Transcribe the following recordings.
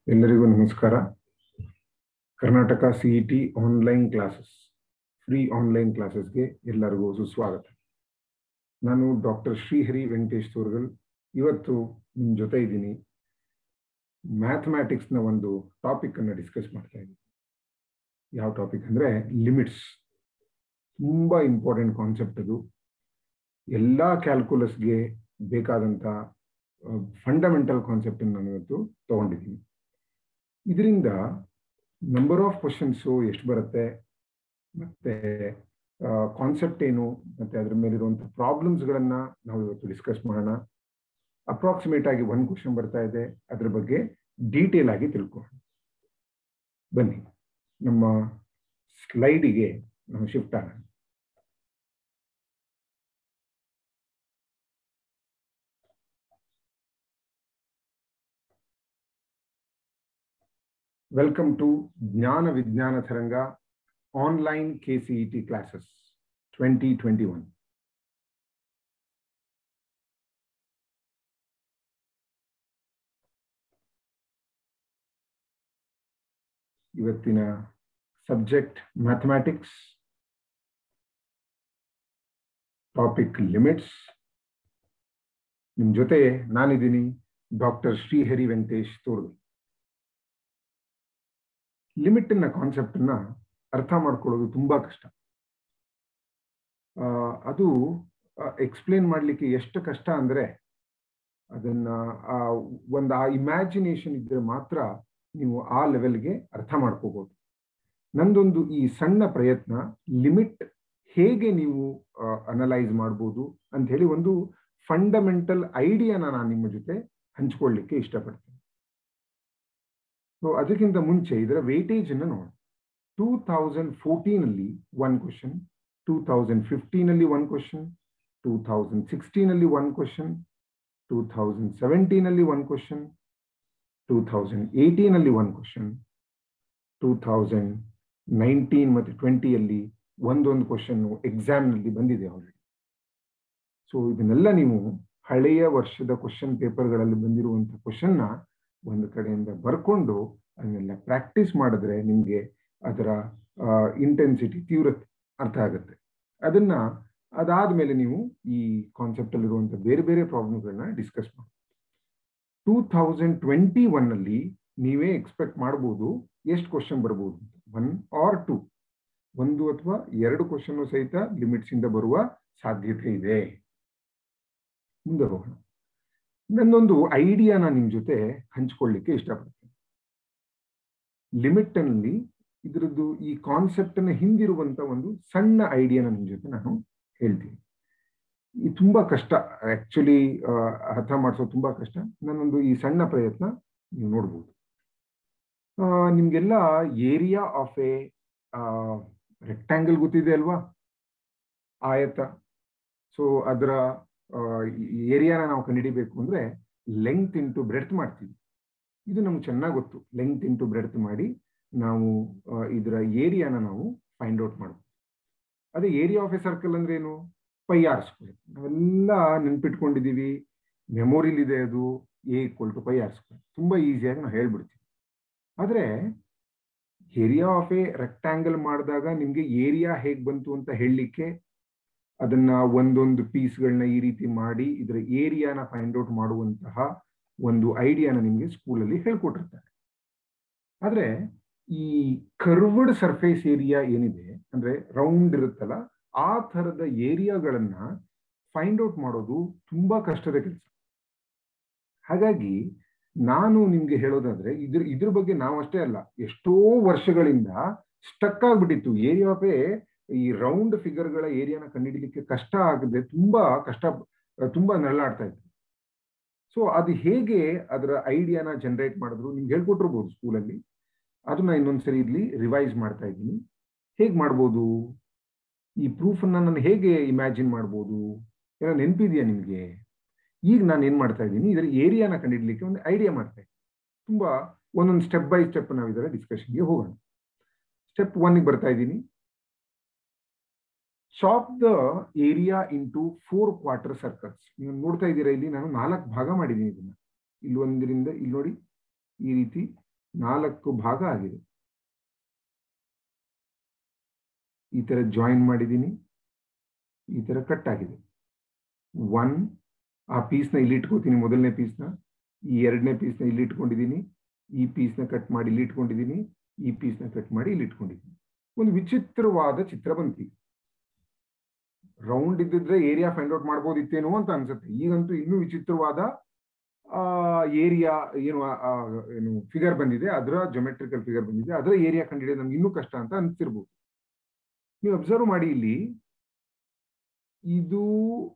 ಎಲ್ಲರಿಗೂ ನಮಸ್ಕಾರ Karnataka C E T online classes free online ಕ್ಲಾಸಸ್ಗೆ ಎಲ್ಲರಿಗೂ ಸುಸ್ವಾಗತ ನಾನು ಡಾಕ್ಟರ್ ಶ್ರೀಹರಿ ವೆಂಕಟೇಶ್ ತೋರ್ಗಲ್ ಇವತ್ತು ನಿಮ್ಮ ಜೊತೆ ಇದ್ದೀನಿ ಮ್ಯಾಥಮ್ಯಾಟಿಕ್ಸ್ನ ಒಂದು ಟಾಪಿಕ್ ಅನ್ನು ಡಿಸ್ಕಸ್ ಮಾಡ್ತಾ ಇದ್ದೀನಿ ಯಾವ ಟಾಪಿಕ್ ಅಂದರೆ ಲಿಮಿಟ್ಸ್ ತುಂಬ ಇಂಪಾರ್ಟೆಂಟ್ ಕಾನ್ಸೆಪ್ಟ್ ಅದು ಎಲ್ಲ ಕ್ಯಾಲ್ಕುಲಸ್ಗೆ ಬೇಕಾದಂಥ ಫಂಡಮೆಂಟಲ್ ಕಾನ್ಸೆಪ್ಟ್ ನಾನು ಇವತ್ತು ತಗೊಂಡಿದ್ದೀನಿ ಇದರಿಂದ ನಂಬರ್ ಆಫ್ ಕ್ವಶನ್ಸು ಎಷ್ಟು ಬರುತ್ತೆ ಮತ್ತೆ ಕಾನ್ಸೆಪ್ಟ್ ಏನು ಮತ್ತೆ ಅದ್ರ ಮೇಲಿರುವಂಥ ಪ್ರಾಬ್ಲಮ್ಸ್ಗಳನ್ನ ನಾವು ಇವತ್ತು ಡಿಸ್ಕಸ್ ಮಾಡೋಣ ಅಪ್ರಾಕ್ಸಿಮೇಟ್ ಆಗಿ ಒಂದು ಕ್ವಶನ್ ಬರ್ತಾ ಇದೆ ಅದ್ರ ಬಗ್ಗೆ ಡೀಟೇಲ್ ಆಗಿ ತಿಳ್ಕೊಳ್ಳೋಣ ಬನ್ನಿ ನಮ್ಮ ಸ್ಲೈಡಿಗೆ ನಾವು ಶಿಫ್ಟ್ ಆಗೋಣ welcome to Jnana Vijnana Taranga online KCET classes twenty twenty one ಇವತ್ತಿನ ಸಬ್ಜೆಕ್ಟ್ ಮ್ಯಾಥಮ್ಯಾಟಿಕ್ಸ್ ಟಾಪಿಕ್ ಲಿಮಿಟ್ಸ್ ನಿಮ್ಮ ಜೊತೆ ನಾನಿದ್ದೀನಿ ಡಾಕ್ಟರ್ ಶ್ರೀಹರಿ ವೆಂಕಟೇಶ್ ತೋರ್ಗಲ್ ಲಿಮಿಟ್ ನ ಕಾನ್ಸೆಪ್ಟ್ ಅನ್ನ ಅರ್ಥ ಮಾಡ್ಕೊಳ್ಳೋದು ತುಂಬಾ ಕಷ್ಟ ಅದು ಎಕ್ಸ್ಪ್ಲೇನ್ ಮಾಡ್ಲಿಕ್ಕೆ ಎಷ್ಟು ಕಷ್ಟ ಅಂದ್ರೆ ಅದನ್ನ ಒಂದು ಆ ಇಮ್ಯಾಜಿನೇಷನ್ ಇದ್ರೆ ಮಾತ್ರ ನೀವು ಆ ಲೆವೆಲ್ಗೆ ಅರ್ಥ ಮಾಡ್ಕೋಬಹುದು ನಂದೊಂದು ಈ ಸಣ್ಣ ಪ್ರಯತ್ನ ಲಿಮಿಟ್ ಹೇಗೆ ನೀವು ಅನಲೈಸ್ ಮಾಡ್ಬೋದು ಅಂತ ಹೇಳಿ ಒಂದು ಫಂಡಮೆಂಟಲ್ ಐಡಿಯಾನ ನಾನು ನಿಮ್ಮ ಜೊತೆ ಹಂಚ್ಕೊಳ್ಳಿಕ್ಕೆ ಇಷ್ಟಪಡ್ತೇನೆ ಸೊ ಅದಕ್ಕಿಂತ ಮುಂಚೆ ಇದರ ವೇಟೇಜ್ ಅನ್ನು ನೋಡಿ ಟೂ ತೌಸಂಡ್ ಫೋರ್ಟೀನ್ ಅಲ್ಲಿ one question two thousand fifteen ಅಲ್ಲಿ one question two thousand sixteen ಅಲ್ಲಿ one question two thousand seventeen ಅಲ್ಲಿ one question two thousand eighteen ಅಲ್ಲಿ one question two thousand nineteen ಮತ್ತು ಟ್ವೆಂಟಿಯಲ್ಲಿ ಒಂದೊಂದು ಕ್ವಶನ್ ಎಕ್ಸಾಮ್ನಲ್ಲಿ ಬಂದಿದೆ ಆಲ್ರೆಡಿ ಸೊ ಇದನ್ನೆಲ್ಲ ನೀವು ಹಳೆಯ ವರ್ಷದ ಕ್ವಶನ್ ಪೇಪರ್ಗಳಲ್ಲಿ ಬಂದಿರುವಂಥ ಕ್ವಶನ್ನ ಒಂದು ಕಡೆಯಿಂದ ಬರ್ಕೊಂಡು ಅದನ್ನೆಲ್ಲ ಪ್ರಾಕ್ಟೀಸ್ ಮಾಡಿದ್ರೆ ನಿಮಗೆ ಅದರ ಇಂಟೆನ್ಸಿಟಿ ತೀವ್ರತೆ ಅರ್ಥ ಆಗುತ್ತೆ ಅದನ್ನ ಅದಾದ್ಮೇಲೆ ನೀವು ಈ ಕಾನ್ಸೆಪ್ಟ್ ಅಲ್ಲಿರುವಂಥ ಬೇರೆ ಬೇರೆ ಪ್ರಾಬ್ಲಮ್ಗಳನ್ನ ಡಿಸ್ಕಸ್ ಮಾಡಿ ಟೂ ತೌಸಂಡ್ ಟ್ವೆಂಟಿ ಒನ್ ಅಲ್ಲಿ ನೀವೇ ಎಕ್ಸ್ಪೆಕ್ಟ್ ಮಾಡ್ಬೋದು ಎಷ್ಟು ಕ್ವಶನ್ ಬರ್ಬೋದು ಅಂತ ಒನ್ ಆರ್ ಟೂ ಒಂದು ಅಥವಾ ಎರಡು ಕ್ವಶನ್ ಸಹಿತ ಲಿಮಿಟ್ಸ್ ಇಂದ ಬರುವ ಸಾಧ್ಯತೆ ಇದೆ ಮುಂದೆ ಹೋಗೋಣ ನನ್ನೊಂದು ಐಡಿಯಾನ ನಿಮ್ ಜೊತೆ ಹಂಚ್ಕೊಳ್ಳಿಕ್ಕೆ ಇಷ್ಟಪಡ್ತೇನೆ ಲಿಮಿಟ್ ಅಲ್ಲಿ ಇದರದ್ದು ಈ ಕಾನ್ಸೆಪ್ಟ್ ಅನ್ನ ಹಿಂದಿರುವಂತ ಒಂದು ಸಣ್ಣ ಐಡಿಯಾನ ನಿಮ್ ಜೊತೆ ನಾನು ಹೇಳ್ತೀನಿ ಈ ತುಂಬಾ ಕಷ್ಟ ಆಕ್ಚುಲಿ ಅರ್ಥ ಮಾಡಿಸೋದು ತುಂಬಾ ಕಷ್ಟ ನನ್ನೊಂದು ಈ ಸಣ್ಣ ಪ್ರಯತ್ನ ನೀವು ನೋಡ್ಬೋದು ನಿಮ್ಗೆಲ್ಲ ಏರಿಯಾ ಆಫ್ ಎ ರೆಕ್ಟ್ಯಾಂಗಲ್ ಗೊತ್ತಿದೆ ಅಲ್ವಾ ಆಯತ ಸೊ ಅದರ ಏರಿಯಾನ ನಾವು ಕಂಡುಹಿಡಿಬೇಕು ಅಂದ್ರೆ ಲೆಂತ್ ಇಂಟು ಬ್ರೆಡ್ತ್ ಮಾಡ್ತೀವಿ ಇದು ನಮ್ಗೆ ಚೆನ್ನಾಗಿ ಗೊತ್ತು ಲೆಂತ್ ಇಂಟು ಬ್ರೆಡ್ತ್ ಮಾಡಿ ನಾವು ಇದರ ಏರಿಯಾನ ನಾವು ಫೈಂಡ್ ಔಟ್ ಮಾಡ್ಬೋದು ಅದೇ ಏರಿಯಾ ಆಫ್ ಎ ಸರ್ಕಲ್ ಅಂದ್ರೆ ಏನು ಪೈ ಆರ್ ಸ್ಕ್ವೇರ್ ನಾವೆಲ್ಲ ನೆನ್ಪಿಟ್ಕೊಂಡಿದ್ದೀವಿ ಮೆಮೊರಿಲಿದೆ ಅದು A equal to pi R square ತುಂಬಾ ಈಸಿಯಾಗಿ ನಾವು ಹೇಳ್ಬಿಡ್ತೀವಿ ಆದ್ರೆ ಏರಿಯಾ ಆಫ್ ಎ ರೆಕ್ಟ್ಯಾಂಗಲ್ ಮಾಡಿದಾಗ ನಿಮ್ಗೆ ಏರಿಯಾ ಹೇಗ್ ಬಂತು ಅಂತ ಹೇಳಲಿಕ್ಕೆ ಅದನ್ನ ಒಂದೊಂದು ಪೀಸ್ಗಳನ್ನ ಈ ರೀತಿ ಮಾಡಿ ಇದರ ಏರಿಯಾನ ಫೈಂಡ್ ಔಟ್ ಮಾಡುವಂತಹ ಒಂದು ಐಡಿಯಾನ ನಿಮಗೆ ಸ್ಕೂಲಲ್ಲಿ ಹೇಳ್ಕೊಟ್ಟಿರ್ತಾರೆ ಆದ್ರೆ ಈ ಕರ್ವ್ಡ್ ಸರ್ಫೇಸ್ ಏರಿಯಾ ಏನಿದೆ ಅಂದ್ರೆ ರೌಂಡ್ ಇರುತ್ತಲ್ಲ ಆ ಥರದ ಏರಿಯಾಗಳನ್ನ ಫೈಂಡ್ ಔಟ್ ಮಾಡೋದು ತುಂಬಾ ಕಷ್ಟದ ಕೆಲಸ ಹಾಗಾಗಿ ನಾನು ನಿಮ್ಗೆ ಹೇಳೋದಾದ್ರೆ ಇದ್ರ ಇದ್ರ ಬಗ್ಗೆ ನಾವು ಅಷ್ಟೇ ಅಲ್ಲ ಎಷ್ಟೋ ವರ್ಷಗಳಿಂದ ಸ್ಟಕ್ ಆಗ್ಬಿಟ್ಟಿತ್ತು ಏರಿಯಾ ಆಫ್ ಎ ಈ ರೌಂಡ್ ಫಿಗರ್ಗಳ ಏರಿಯಾನ ಕಂಡುಹಿಡಿಲಿಕ್ಕೆ ಕಷ್ಟ ಆಗದೆ ತುಂಬಾ ಕಷ್ಟ ತುಂಬಾ ನರಳಾಡ್ತಾ ಇತ್ತು ಸೊ ಅದು ಹೇಗೆ ಅದರ ಐಡಿಯಾನ ಜನರೇಟ್ ಮಾಡಿದ್ರು ನಿಮ್ಗೆ ಹೇಳ್ಕೊಟ್ಟಿರ್ಬೋದು ಸ್ಕೂಲಲ್ಲಿ ಅದನ್ನ ಇನ್ನೊಂದ್ಸರಿ ಇಲ್ಲಿ ರಿವೈಸ್ ಮಾಡ್ತಾ ಇದ್ದೀನಿ ಹೇಗೆ ಮಾಡ್ಬೋದು ಈ ಪ್ರೂಫ್ ಅನ್ನ ನಾನು ಹೇಗೆ ಇಮ್ಯಾಜಿನ್ ಮಾಡ್ಬೋದು ಏನೋ ನೆನಪಿದೆಯಾ ನಿಮ್ಗೆ ಈಗ ನಾನು ಏನ್ ಮಾಡ್ತಾ ಇದ್ದೀನಿ ಇದರ ಏರಿಯಾನ ಕಂಡುಹಿಡ್ಲಿಕ್ಕೆ ಒಂದು ಐಡಿಯಾ ಮಾಡ್ತಾ ಇದ್ದೀನಿ ತುಂಬಾ ಒಂದೊಂದು ಸ್ಟೆಪ್ ಬೈ ಸ್ಟೆಪ್ ನಾವು ಇದರ ಡಿಸ್ಕಷನ್ಗೆ ಹೋಗೋಣ ಸ್ಟೆಪ್ ಒನ್ಗೆ ಬರ್ತಾ ಇದ್ದೀನಿ chop the area into four quarter circles ನೀವು ನೋಡ್ತಾ ಇದ್ದೀರಾ ಇಲ್ಲಿ ನಾನು ನಾಲ್ಕು ಭಾಗ ಮಾಡಿದ್ದೀನಿ ಇದನ್ನ ಇಲ್ಲಿ ಒಂದರಿಂದ ಇಲ್ಲಿ ನೋಡಿ ಈ ರೀತಿ ನಾಲ್ಕು ಭಾಗ ಆಗಿದೆ ಈ ತರ ಜಾಯಿನ್ ಮಾಡಿದ್ದೀನಿ ಈ ತರ ಕಟ್ ಆಗಿದೆ ಒನ್ ಆ ಪೀಸ್ನ ಇಲ್ಲಿ ಇಟ್ಕೋತೀನಿ ಮೊದಲನೇ ಪೀಸ್ನ ಈ ಎರಡನೇ ಪೀಸ್ನ ಇಲ್ಲಿ ಇಟ್ಕೊಂಡಿದ್ದೀನಿ ಈ ಪೀಸ್ನ ಕಟ್ ಮಾಡಿ ಇಲ್ಲಿ ಇಟ್ಕೊಂಡಿದ್ದೀನಿ ಈ ಪೀಸ್ನ ಕಟ್ ಮಾಡಿ ಇಲ್ಲಿ ಇಟ್ಕೊಂಡಿದ್ದೀನಿ ಒಂದು ವಿಚಿತ್ರವಾದ ಚಿತ್ರ ಬಂತು ರೌಂಡ್ ಇದ್ದಿದ್ರೆ ಏರಿಯಾ ಫೈಂಡ್ ಔಟ್ ಮಾಡ್ಬೋದಿತ್ತೇನೋ ಅಂತ ಅನ್ಸುತ್ತೆ ಈಗಂತೂ ಇನ್ನೂ ವಿಚಿತ್ರವಾದ ಏರಿಯಾ ಏನು ಏನು ಫಿಗರ್ ಬಂದಿದೆ ಅದರ ಜೊಮೆಟ್ರಿಕಲ್ ಫಿಗರ್ ಬಂದಿದೆ ಅದರ ಏರಿಯಾ ಕಂಡಿಡಿಯೋದು ನಮ್ಗೆ ಇನ್ನೂ ಕಷ್ಟ ಅಂತ ಅನ್ಸಿರ್ಬೋದು ನೀವು ಅಬ್ಸರ್ವ್ ಮಾಡಿ ಇಲ್ಲಿ ಇದು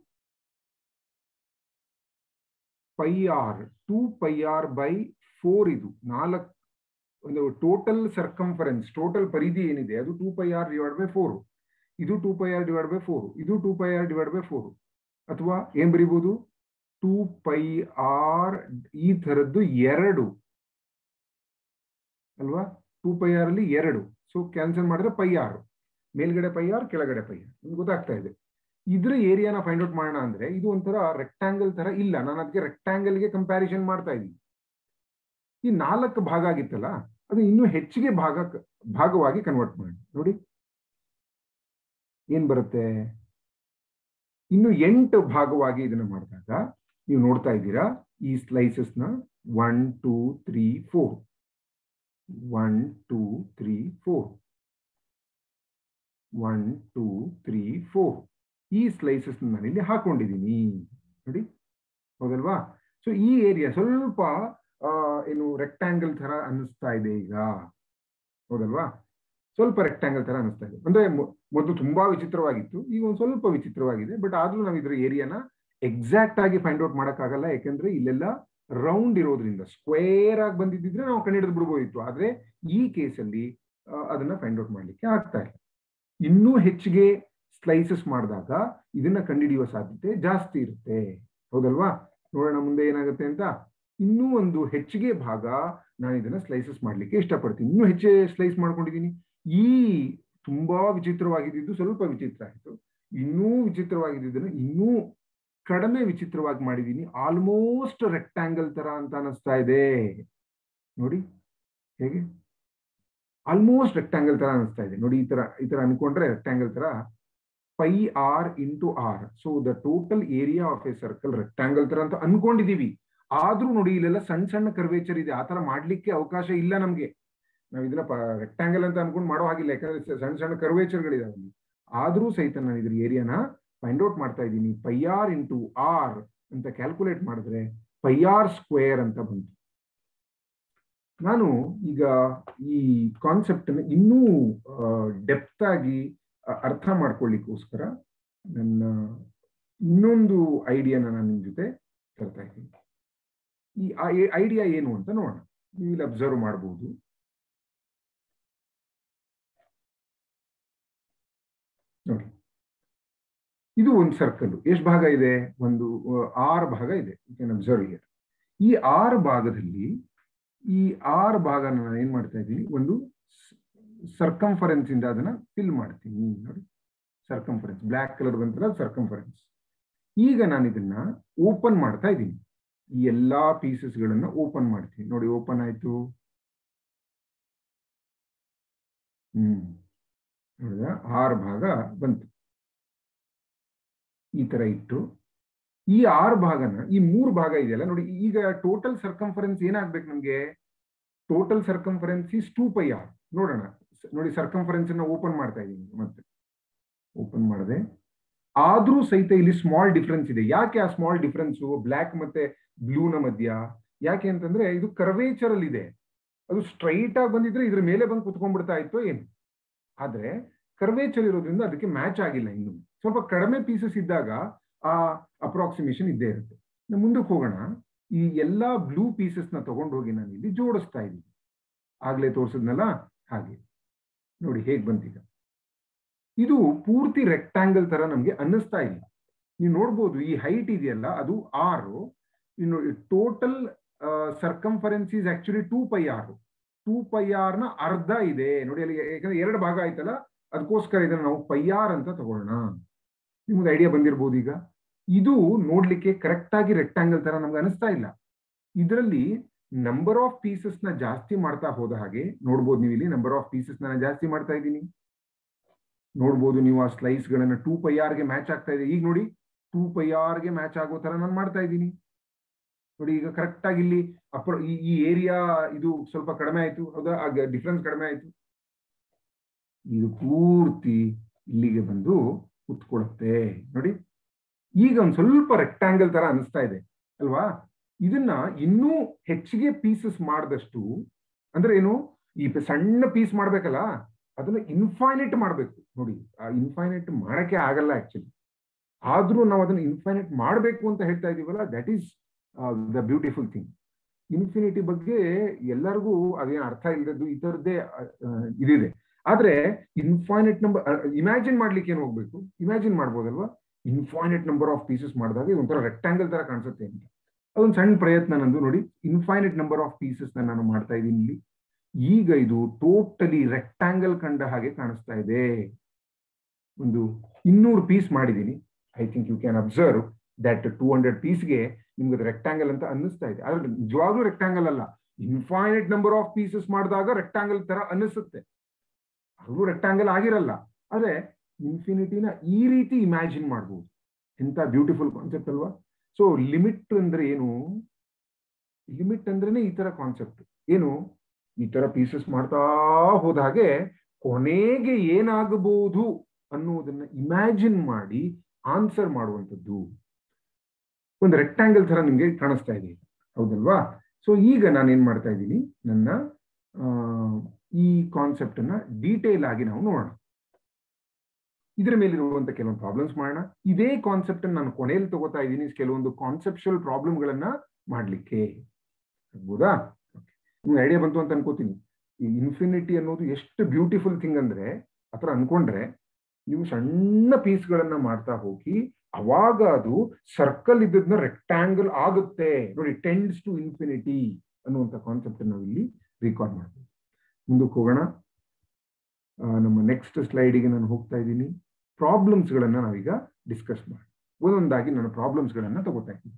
pi R two pi R by four ಇದು ನಾಲ್ಕು ಒಂದು ಟೋಟಲ್ ಸರ್ಕಂಫರೆನ್ಸ್ ಟೋಟಲ್ ಪರಿಧಿ ಏನಿದೆ ಅದು two pi R divide by four ಇದು two pi R divide by four ಇದು two pi R divide by four ಅಥವಾ ಏನ್ ಬರೀಬಹುದು ಟೂ ಪೈ ಆರ್ ಈ ತರದ್ದು ಎರಡು ಅಲ್ವಾ ಟೂ ಪೈ ಆರ್ ಅಲ್ಲಿ ಎರಡು ಸೊ ಕ್ಯಾನ್ಸಲ್ ಮಾಡಿದ್ರೆ ಪೈ ಆರ್ ಮೇಲ್ಗಡೆ ಪೈ ಆರ್ ಕೆಳಗಡೆ ಪೈ ಆರ್ ನಿಮ್ಗೆ ಗೊತ್ತಾಗ್ತಾ ಇದೆ ಇದ್ರ ಏರಿಯಾನ ಫೈಂಡ್ ಔಟ್ ಮಾಡೋಣ ಅಂದ್ರೆ ಇದು ಒಂಥರ ರೆಕ್ಟಾಂಗಲ್ ತರ ಇಲ್ಲ ನಾನು ಅದಕ್ಕೆ ರೆಕ್ಟಾಂಗಲ್ಗೆ ಕಂಪ್ಯಾರಿಸನ್ ಮಾಡ್ತಾ ಇದ್ದೀನಿ ಈ ನಾಲ್ಕು ಭಾಗ ಆಗಿತ್ತಲ್ಲ ಅದು ಇನ್ನೂ ಹೆಚ್ಚಿಗೆ ಭಾಗ ಭಾಗವಾಗಿ ಕನ್ವರ್ಟ್ ಮಾಡಿ ನೋಡಿ ಏನ್ ಬರುತ್ತೆ ಇನ್ನು ಎಂಟು ಭಾಗವಾಗಿ ಇದನ್ನ ಮಾಡಿದಾಗ ನೀವು ನೋಡ್ತಾ ಇದ್ದೀರಾ ಈ ಸ್ಲೈಸಸ್ ನ one two three four one two three four one two three four ಈ ಸ್ಲೈಸಸ್ ನಾನು ಇಲ್ಲಿ ಹಾಕೊಂಡಿದ್ದೀನಿ ನೋಡಿ ಹೌದಲ್ವಾ ಸೊ ಈ ಏರಿಯಾ ಸ್ವಲ್ಪ ಏನು ರೆಕ್ಟಾಂಗಲ್ ತರ ಅನ್ನಿಸ್ತಾ ಇದೆ ಈಗ ಹೌದಲ್ವಾ ಸ್ವಲ್ಪ ರೆಕ್ಟಾಂಗಲ್ ತರ ಅನಿಸ್ತಾ ಇದೆ ಅಂದ್ರೆ ಮೊದಲು ತುಂಬಾ ವಿಚಿತ್ರವಾಗಿತ್ತು ಈಗ ಒಂದು ಸ್ವಲ್ಪ ವಿಚಿತ್ರವಾಗಿದೆ ಬಟ್ ಆದ್ರೂ ನಾವು ಇದ್ರ ಏರಿಯಾನ ಎಕ್ಸಾಕ್ಟ್ ಆಗಿ ಫೈಂಡ್ ಔಟ್ ಮಾಡೋಕ್ಕಾಗಲ್ಲ ಯಾಕಂದ್ರೆ ಇಲ್ಲೆಲ್ಲ ರೌಂಡ್ ಇರೋದ್ರಿಂದ ಸ್ಕ್ವೇರ್ ಆಗಿ ಬಂದಿದ್ದಿದ್ರೆ ನಾವು ಕಂಡಿಡಿದು ಬಿಡ್ಬೋದಿತ್ತು ಆದ್ರೆ ಈ ಕೇಸಲ್ಲಿ ಅದನ್ನ ಫೈಂಡ್ ಔಟ್ ಮಾಡ್ಲಿಕ್ಕೆ ಆಗ್ತಾ ಇಲ್ಲ ಇನ್ನೂ ಹೆಚ್ಚಿಗೆ ಸ್ಲೈಸಸ್ ಮಾಡಿದಾಗ ಇದನ್ನ ಕಂಡುಹಿಡಿಯುವ ಸಾಧ್ಯತೆ ಜಾಸ್ತಿ ಇರುತ್ತೆ ಹೌದಲ್ವಾ ನೋಡೋಣ ಮುಂದೆ ಏನಾಗುತ್ತೆ ಅಂತ ಇನ್ನೂ ಒಂದು ಹೆಚ್ಚಿಗೆ ಭಾಗ ನಾನು ಇದನ್ನ ಸ್ಲೈಸಸ್ ಮಾಡ್ಲಿಕ್ಕೆ ಇಷ್ಟಪಡ್ತೀನಿ ಇನ್ನೂ ಹೆಚ್ಚೆ ಸ್ಲೈಸ್ ಮಾಡ್ಕೊಂಡಿದ್ದೀನಿ ಈ ತುಂಬಾ ವಿಚಿತ್ರವಾಗಿದ್ದು ಸ್ವಲ್ಪ ವಿಚಿತ್ರ ಆಯಿತು ಇನ್ನೂ ವಿಚಿತ್ರವಾಗಿದ್ದನ್ನು ಇನ್ನೂ ಕಡಿಮೆ ವಿಚಿತ್ರವಾಗಿ ಮಾಡಿದ್ದೀನಿ ಆಲ್ಮೋಸ್ಟ್ ರೆಕ್ಟಾಂಗಲ್ ತರ ಅಂತ ಅನಿಸ್ತಾ ಇದೆ ನೋಡಿ ಹೇಗೆ ಆಲ್ಮೋಸ್ಟ್ ರೆಕ್ಟಾಂಗಲ್ ತರ ಅನಿಸ್ತಾ ಇದೆ ನೋಡಿ ಈ ತರ ಈ ತರ ಅನ್ಕೊಂಡ್ರೆ ರೆಕ್ಟಾಂಗಲ್ ತರ pi R into R so the total area of a circle rectangle ತರ ಅಂತ ಅನ್ಕೊಂಡಿದೀವಿ ಆದ್ರೂ ನೋಡಿ ಇಲ್ಲೆಲ್ಲ ಸಣ್ಣ ಸಣ್ಣ ಕರ್ವೇಚರ್ ಇದೆ ಆತರ ಮಾಡ್ಲಿಕ್ಕೆ ಅವಕಾಶ ಇಲ್ಲ ನಮ್ಗೆ ನಾವ್ ಇದನ್ನ ರೆಕ್ಟಾಂಗಲ್ ಅಂತ ಅನ್ಕೊಂಡು ಮಾಡೋ ಹಾಗಿಲ್ಲ ಯಾಕಂದ್ರೆ ಸಣ್ಣ ಸಣ್ಣ ಕರ್ವೇಚರ್ಗಳಿದಾವೆ ಅಲ್ಲಿ ಆದ್ರೂ ಸಹಿತ ನಾನು ಇದ್ರ ಏರಿಯಾನ ಫೈಂಡ್ ಔಟ್ ಮಾಡ್ತಾ ಇದ್ದೀನಿ ಪೈ ಆರ್ ಇಂಟು ಆರ್ ಅಂತ ಕ್ಯಾಲ್ಕುಲೇಟ್ ಮಾಡಿದ್ರೆ ಪೈ ಆರ್ ಸ್ಕ್ವೇರ್ ಅಂತ ಬಂತು ನಾನು ಈಗ ಈ ಕಾನ್ಸೆಪ್ಟ್ ಅನ್ನು ಇನ್ನೂ ಡೆಪ್ತ್ ಆಗಿ ಅರ್ಥ ಮಾಡ್ಕೊಳ್ಳಿಕ್ಕೋಸ್ಕರ ನನ್ನ ಇನ್ನೊಂದು ಐಡಿಯಾನ ನಾನು ನಿಮ್ ಜೊತೆ ತರ್ತಾ ಇದ್ದೀನಿ ಈ ಐಡಿಯಾ ಏನು ಅಂತ ನೋಡೋಣ ನೀವು ಇಲ್ಲಿ ಅಬ್ಸರ್ವ್ ಮಾಡಬಹುದು ನೋಡಿ ಇದು ಒಂದು ಸರ್ಕಲ್ ಎಷ್ಟು ಭಾಗ ಇದೆ ಒಂದು ಆರು ಭಾಗ ಇದೆ ಯು ಕ್ಯಾನ್ ಅಬ್ಸರ್ವ್ ಹಿಯರ್ ಈ ಆರು ಭಾಗದಲ್ಲಿ ಈ ಆರು ಭಾಗ ನಾನು ಏನ್ ಮಾಡ್ತಾ ಇದ್ದೀನಿ ಒಂದು ಸರ್ಕಂಫರೆನ್ಸ್ ಇಂದ ಅದನ್ನ ಫಿಲ್ ಮಾಡ್ತೀನಿ ನೋಡಿ ಸರ್ಕಂಫರೆನ್ಸ್ ಬ್ಲ್ಯಾಕ್ ಕಲರ್ ಬಂತಲ್ಲ ಸರ್ಕಂಫರೆನ್ಸ್ ಈಗ ನಾನು ಇದನ್ನ ಓಪನ್ ಮಾಡ್ತಾ ಇದ್ದೀನಿ ಈ ಎಲ್ಲಾ ಪೀಸಸ್ ಗಳನ್ನ ಓಪನ್ ಮಾಡ್ತೀನಿ ನೋಡಿ ಓಪನ್ ಆಯ್ತು ಹ್ಮ್ ನೋಡಿದ ಆರು ಭಾಗ ಬಂತು ಈ ತರ ಇಟ್ಟು ಈ ಆರು ಭಾಗನ ಈ ಮೂರು ಭಾಗ ಇದೆಯಲ್ಲ ನೋಡಿ ಈಗ ಟೋಟಲ್ ಸರ್ಕಂಫರೆನ್ಸ್ ಏನಾಗ್ಬೇಕು ನಮ್ಗೆ total circumference is two pi R ನೋಡೋಣ ನೋಡಿ ಸರ್ಕಂಫರೆನ್ಸ್ ಅನ್ನ ಓಪನ್ ಮಾಡ್ತಾ ಇದ್ದೀನಿ ಮತ್ತೆ ಓಪನ್ ಮಾಡಿದೆ ಆದ್ರೂ ಸಹಿತ ಇಲ್ಲಿ ಸ್ಮಾಲ್ ಡಿಫ್ರೆನ್ಸ್ ಇದೆ ಯಾಕೆ ಆ ಸ್ಮಾಲ್ ಡಿಫ್ರೆನ್ಸ್ ಬ್ಲ್ಯಾಕ್ ಮತ್ತೆ ಬ್ಲೂನ ಮಧ್ಯ ಯಾಕೆ ಅಂತಂದ್ರೆ ಇದು ಕರ್ವೇಚರ್ ಅಲ್ಲಿ ಇದೆ ಅದು ಸ್ಟ್ರೈಟ್ ಆಗಿ ಬಂದಿದ್ರೆ ಇದ್ರ ಮೇಲೆ ಬಂದು ಕುತ್ಕೊಂಡ್ಬಿಡ್ತಾ ಇತ್ತು ಏನು ಆದ್ರೆ ಕರ್ವೇಚರ್ ಇರೋದ್ರಿಂದ ಅದಕ್ಕೆ ಮ್ಯಾಚ್ ಆಗಿಲ್ಲ ಇನ್ನು ಸ್ವಲ್ಪ ಕಡಿಮೆ ಪೀಸಸ್ ಇದ್ದಾಗ ಆ ಅಪ್ರಾಕ್ಸಿಮೇಷನ್ ಇದ್ದೇ ಇರುತ್ತೆ ಮುಂದಕ್ಕೆ ಹೋಗೋಣ ಈ ಎಲ್ಲಾ ಬ್ಲೂ ಪೀಸಸ್ ನ ತಗೊಂಡು ಹೋಗಿ ನಾನು ಇಲ್ಲಿ ಜೋಡಿಸ್ತಾ ಇದ್ದೀನಿ ಆಗ್ಲೇ ತೋರಿಸಿದ್ನಲ್ಲ ಹಾಗೆ ನೋಡಿ ಹೇಗ್ ಬಂತೀಗ ಇದು ಪೂರ್ತಿ ರೆಕ್ಟಾಂಗಲ್ ತರ ನಮ್ಗೆ ಅನ್ನಿಸ್ತಾ ಇಲ್ಲ ನೀವು ನೋಡ್ಬೋದು ಈ ಹೈಟ್ ಇದೆಯಲ್ಲ ಅದು ಆರು ಇನ್ನು total circumference is actually two pi r two pi r ನ ಅರ್ಧ ಇದೆ ನೋಡಿ ಅಲ್ಲಿ ಯಾಕಂದ್ರೆ ಎರಡು ಭಾಗ ಆಯ್ತಲ್ಲ ಅದಕ್ಕೋಸ್ಕರ ಇದನ್ನ ನಾವು ಪೈ ಆರ್ ಅಂತ ತಗೊಳ್ಳೋಣ ನಿಮ್ಗೆ ಐಡಿಯಾ ಬಂದಿರ್ಬೋದು ಈಗ ಇದು ನೋಡ್ಲಿಕ್ಕೆ ಕರೆಕ್ಟ್ ಆಗಿ ರೆಕ್ಟಾಂಗಲ್ ತರ ನಮ್ಗೆ ಅನಿಸ್ತಾ ಇಲ್ಲ ಇದರಲ್ಲಿ ನಂಬರ್ ಆಫ್ ಪೀಸಸ್ ನ ಜಾಸ್ತಿ ಮಾಡ್ತಾ ಹೋದ ಹಾಗೆ ನೋಡ್ಬೋದು ನೀವು ಇಲ್ಲಿ ನಂಬರ್ ಆಫ್ ಪೀಸಸ್ ನಾನು ಜಾಸ್ತಿ ಮಾಡ್ತಾ ಇದ್ದೀನಿ ನೋಡ್ಬೋದು ನೀವು ಆ ಸ್ಲೈಸ್ ಗಳನ್ನ ಟೂ ಪೈ ಆರ್ ಗೆ ಮ್ಯಾಚ್ ಆಗ್ತಾ ಇದೆ ಈಗ ನೋಡಿ ಟೂ ಪೈ ಆರ್ ಗೆ ಮ್ಯಾಚ್ ಆಗೋ ತರ ನಾನು ಮಾಡ್ತಾ ಇದ್ದೀನಿ ನೋಡಿ ಈಗ ಕರೆಕ್ಟ್ ಆಗಿ ಇಲ್ಲಿ ಅಪ್ರ ಈ ಏರಿಯಾ ಇದು ಸ್ವಲ್ಪ ಕಡಿಮೆ ಆಯ್ತು ಹೌದಾ ಡಿಫ್ರೆನ್ಸ್ ಕಡಿಮೆ ಆಯ್ತು ಇದು ಪೂರ್ತಿ ಇಲ್ಲಿಗೆ ಬಂದು ಕುತ್ಕೊಳುತ್ತೆ ನೋಡಿ ಈಗ ಒಂದ್ ಸ್ವಲ್ಪ ರೆಕ್ಟಾಂಗಲ್ ತರ ಅನಿಸ್ತಾ ಇದೆ ಅಲ್ವಾ ಇದನ್ನ ಇನ್ನೂ ಹೆಚ್ಚಿಗೆ ಪೀಸಸ್ ಮಾಡಿದಷ್ಟು ಅಂದ್ರೆ ಏನು ಈ ಸಣ್ಣ ಪೀಸ್ ಮಾಡ್ಬೇಕಲ್ಲ ಅದನ್ನ ಇನ್ಫೈನೈಟ್ ಮಾಡ್ಬೇಕು ನೋಡಿ ಆ ಇನ್ಫೈನೈಟ್ ಮಾಡಕ್ಕೆ ಆಗಲ್ಲ ಆಕ್ಚುಲಿ ಆದ್ರೂ ನಾವು ಅದನ್ನ ಇನ್ಫೈನೈಟ್ ಮಾಡಬೇಕು ಅಂತ ಹೇಳ್ತಾ ಇದೀವಲ್ಲ that is the beautiful thing infinity ಬಗ್ಗೆ ಎಲ್ಲರಿಗೂ ಅದೇನು ಅರ್ಥ ಇಲ್ಲದದ್ದು ಈ ತರದ್ದೇ ಇದಿದೆ ಆದ್ರೆ ಇನ್ಫೈನೈಟ್ ನಂಬರ್ ಇಮ್ಯಾಜಿನ್ ಮಾಡ್ಲಿಕ್ಕೆ ಏನು ಹೋಗ್ಬೇಕು ಇಮ್ಯಾಜಿನ್ ಮಾಡ್ಬೋದಲ್ವಾ ಇನ್ಫೈನೈಟ್ ನಂಬರ್ ಆಫ್ ಪೀಸಸ್ ಮಾಡಿದಾಗ ಒಂಥರ ರೆಕ್ಟಾಂಗಲ್ ತರ ಕಾಣಿಸುತ್ತೆ ಅಂತ ಅದೊಂದು ಸಣ್ಣ ಪ್ರಯತ್ನ ನಂದು ನೋಡಿ ಇನ್ಫೈನೈಟ್ ನಂಬರ್ ಆಫ್ ಪೀಸಸ್ ನಾನು ಮಾಡ್ತಾ ಇದ್ದೀನಿ ಇಲ್ಲಿ ಈಗ ಇದು ಟೋಟಲಿ ರೆಕ್ಟಾಂಗಲ್ ಕಂಡ ಹಾಗೆ ಕಾಣಿಸ್ತಾ ಇದೆ ಒಂದು ಇನ್ನೂರು ಪೀಸ್ ಮಾಡಿದ್ದೀನಿ I think you can observe that two hundred ಪೀಸ್ಗೆ ನಿಮ್ಗೆ ಅದು ರೆಕ್ಟಾಂಗಲ್ ಅಂತ ಅನ್ನಿಸ್ತಾ ಇದೆ ಆದ್ರೆ ನಿಜವಾಗ್ಲೂ ರೆಕ್ಟಾಂಗಲ್ ಅಲ್ಲ ಇನ್ಫೈನೈಟ್ ನಂಬರ್ ಆಫ್ ಪೀಸಸ್ ಮಾಡಿದಾಗ ರೆಕ್ಟಾಂಗಲ್ ತರ ಅನ್ನಿಸುತ್ತೆ ಅದು ರೆಕ್ಟಾಂಗಲ್ ಆಗಿರಲ್ಲ ಆದ್ರೆ ಇನ್ಫಿನಿಟಿನ ಈ ರೀತಿ ಇಮ್ಯಾಜಿನ್ ಮಾಡ್ಬೋದು ಎಂತ ಬ್ಯೂಟಿಫುಲ್ ಕಾನ್ಸೆಪ್ಟ್ ಅಲ್ವಾ ಸೊ ಲಿಮಿಟ್ ಅಂದ್ರೆ ಏನು ಲಿಮಿಟ್ ಅಂದ್ರೇನೆ ಈ ತರ ಕಾನ್ಸೆಪ್ಟ್ ಏನು ಈ ತರ ಪೀಸಸ್ ಮಾಡ್ತಾ ಹೋದ ಹಾಗೆ ಕೊನೆಗೆ ಏನಾಗಬಹುದು ಅನ್ನೋದನ್ನ ಇಮ್ಯಾಜಿನ್ ಮಾಡಿ ಆನ್ಸರ್ ಮಾಡುವಂಥದ್ದು ಒಂದು ರೆಕ್ಟಾಂಗಲ್ ತರ ನಿಮ್ಗೆ ಕಾಣಿಸ್ತಾ ಇದೆ ಹೌದಲ್ವಾ ಸೊ ಈಗ ನಾನು ಏನ್ ಮಾಡ್ತಾ ಇದ್ದೀನಿ ನನ್ನ ಈ ಕಾನ್ಸೆಪ್ಟ್ ಅನ್ನ ಡೀಟೇಲ್ ಆಗಿ ನಾವು ನೋಡೋಣ ಇದರ ಮೇಲಿರುವಂತ ಕೆಲವೊಂದು ಪ್ರಾಬ್ಲಮ್ಸ್ ಮಾಡೋಣ ಇದೇ ಕಾನ್ಸೆಪ್ಟ್ ನಾನು ಕೊನೆಯಲ್ಲಿ ತಗೋತಾ ಇದ್ದೀನಿ ಕೆಲವೊಂದು ಕಾನ್ಸೆಪ್ಷುಯಲ್ ಪ್ರಾಬ್ಲಮ್ಗಳನ್ನ ಮಾಡ್ಲಿಕ್ಕೆ ಆಗ್ಬೋದಾ ನಿಮ್ಗೆ ಐಡಿಯಾ ಬಂತು ಅಂತ ಅನ್ಕೋತೀನಿ ಈ ಇನ್ಫಿನಿಟಿ ಅನ್ನೋದು ಎಷ್ಟು ಬ್ಯೂಟಿಫುಲ್ ಥಿಂಗ್ ಅಂದ್ರೆ ಆತರ ಅನ್ಕೊಂಡ್ರೆ ನೀವು ಸಣ್ಣ ಪೀಸ್ಗಳನ್ನ ಮಾಡ್ತಾ ಹೋಗಿ ಅವಾಗ ಅದು ಸರ್ಕಲ್ ಇದ್ದದನ್ನ ರೆಕ್ಟಾಂಗಲ್ ಆಗುತ್ತೆ ನೋಡಿ ಟೆಂಡ್ಸ್ ಟು ಇನ್ಫಿನಿಟಿ ಅನ್ನುವಂಥ ಕಾನ್ಸೆಪ್ಟ್ ನಾವು ಇಲ್ಲಿ ರೀಕಾಲ್ ಮಾಡ್ಬೋದು ಮುಂದಕ್ಕೆ ಹೋಗೋಣ ನಮ್ಮ ನೆಕ್ಸ್ಟ್ ಸ್ಲೈಡಿಗೆ ನಾನು ಹೋಗ್ತಾ ಇದ್ದೀನಿ ಪ್ರಾಬ್ಲಮ್ಸ್ಗಳನ್ನ ನಾವೀಗ ಡಿಸ್ಕಸ್ ಮಾಡಿ ಒಂದೊಂದಾಗಿ ನಾನು ಪ್ರಾಬ್ಲಮ್ಸ್ಗಳನ್ನ ತಗೋತಾ ಇದ್ದೀನಿ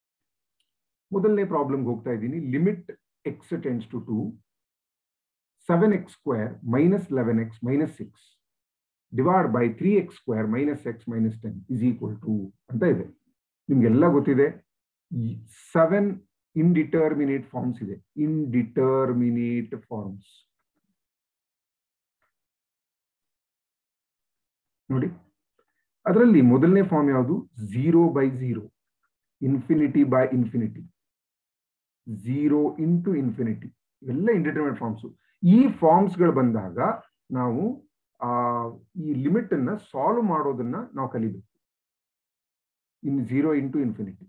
ಮೊದಲನೇ ಪ್ರಾಬ್ಲಮ್ಗೆ ಹೋಗ್ತಾ ಇದ್ದೀನಿ limit x tends to two seven x square minus eleven x minus six divide by three x square minus x minus ten is equal to ಅಂತ ಇದೆ ನಿಮ್ಗೆಲ್ಲ ಗೊತ್ತಿದೆ ಸೆವೆನ್ ಇನ್ಡಿಟರ್ಮಿನೇಟ್ ಫಾರ್ಮ್ಸ್ ಇದೆ ಇನ್ಡಿಟರ್ಮಿನೇಟ್ ಫಾರ್ಮ್ಸ್ ನೋಡಿ ಅದರಲ್ಲಿ ಮೊದಲನೇ ಫಾರ್ಮ್ ಯಾವುದು zero by zero infinity by infinity zero into infinity ಇವೆಲ್ಲ ಇಂಡಿಟರ್ಮಿನೇಟ್ ಫಾರ್ಮ್ಸ್ ಈ ಫಾರ್ಮ್ಸ್ಗಳು ಬಂದಾಗ ನಾವು ಆ ಈ ಲಿಮಿಟ್ ಅನ್ನ ಸಾಲ್ವ್ ಮಾಡೋದನ್ನ ನಾವು ಕಲಿಬೇಕು in zero into infinity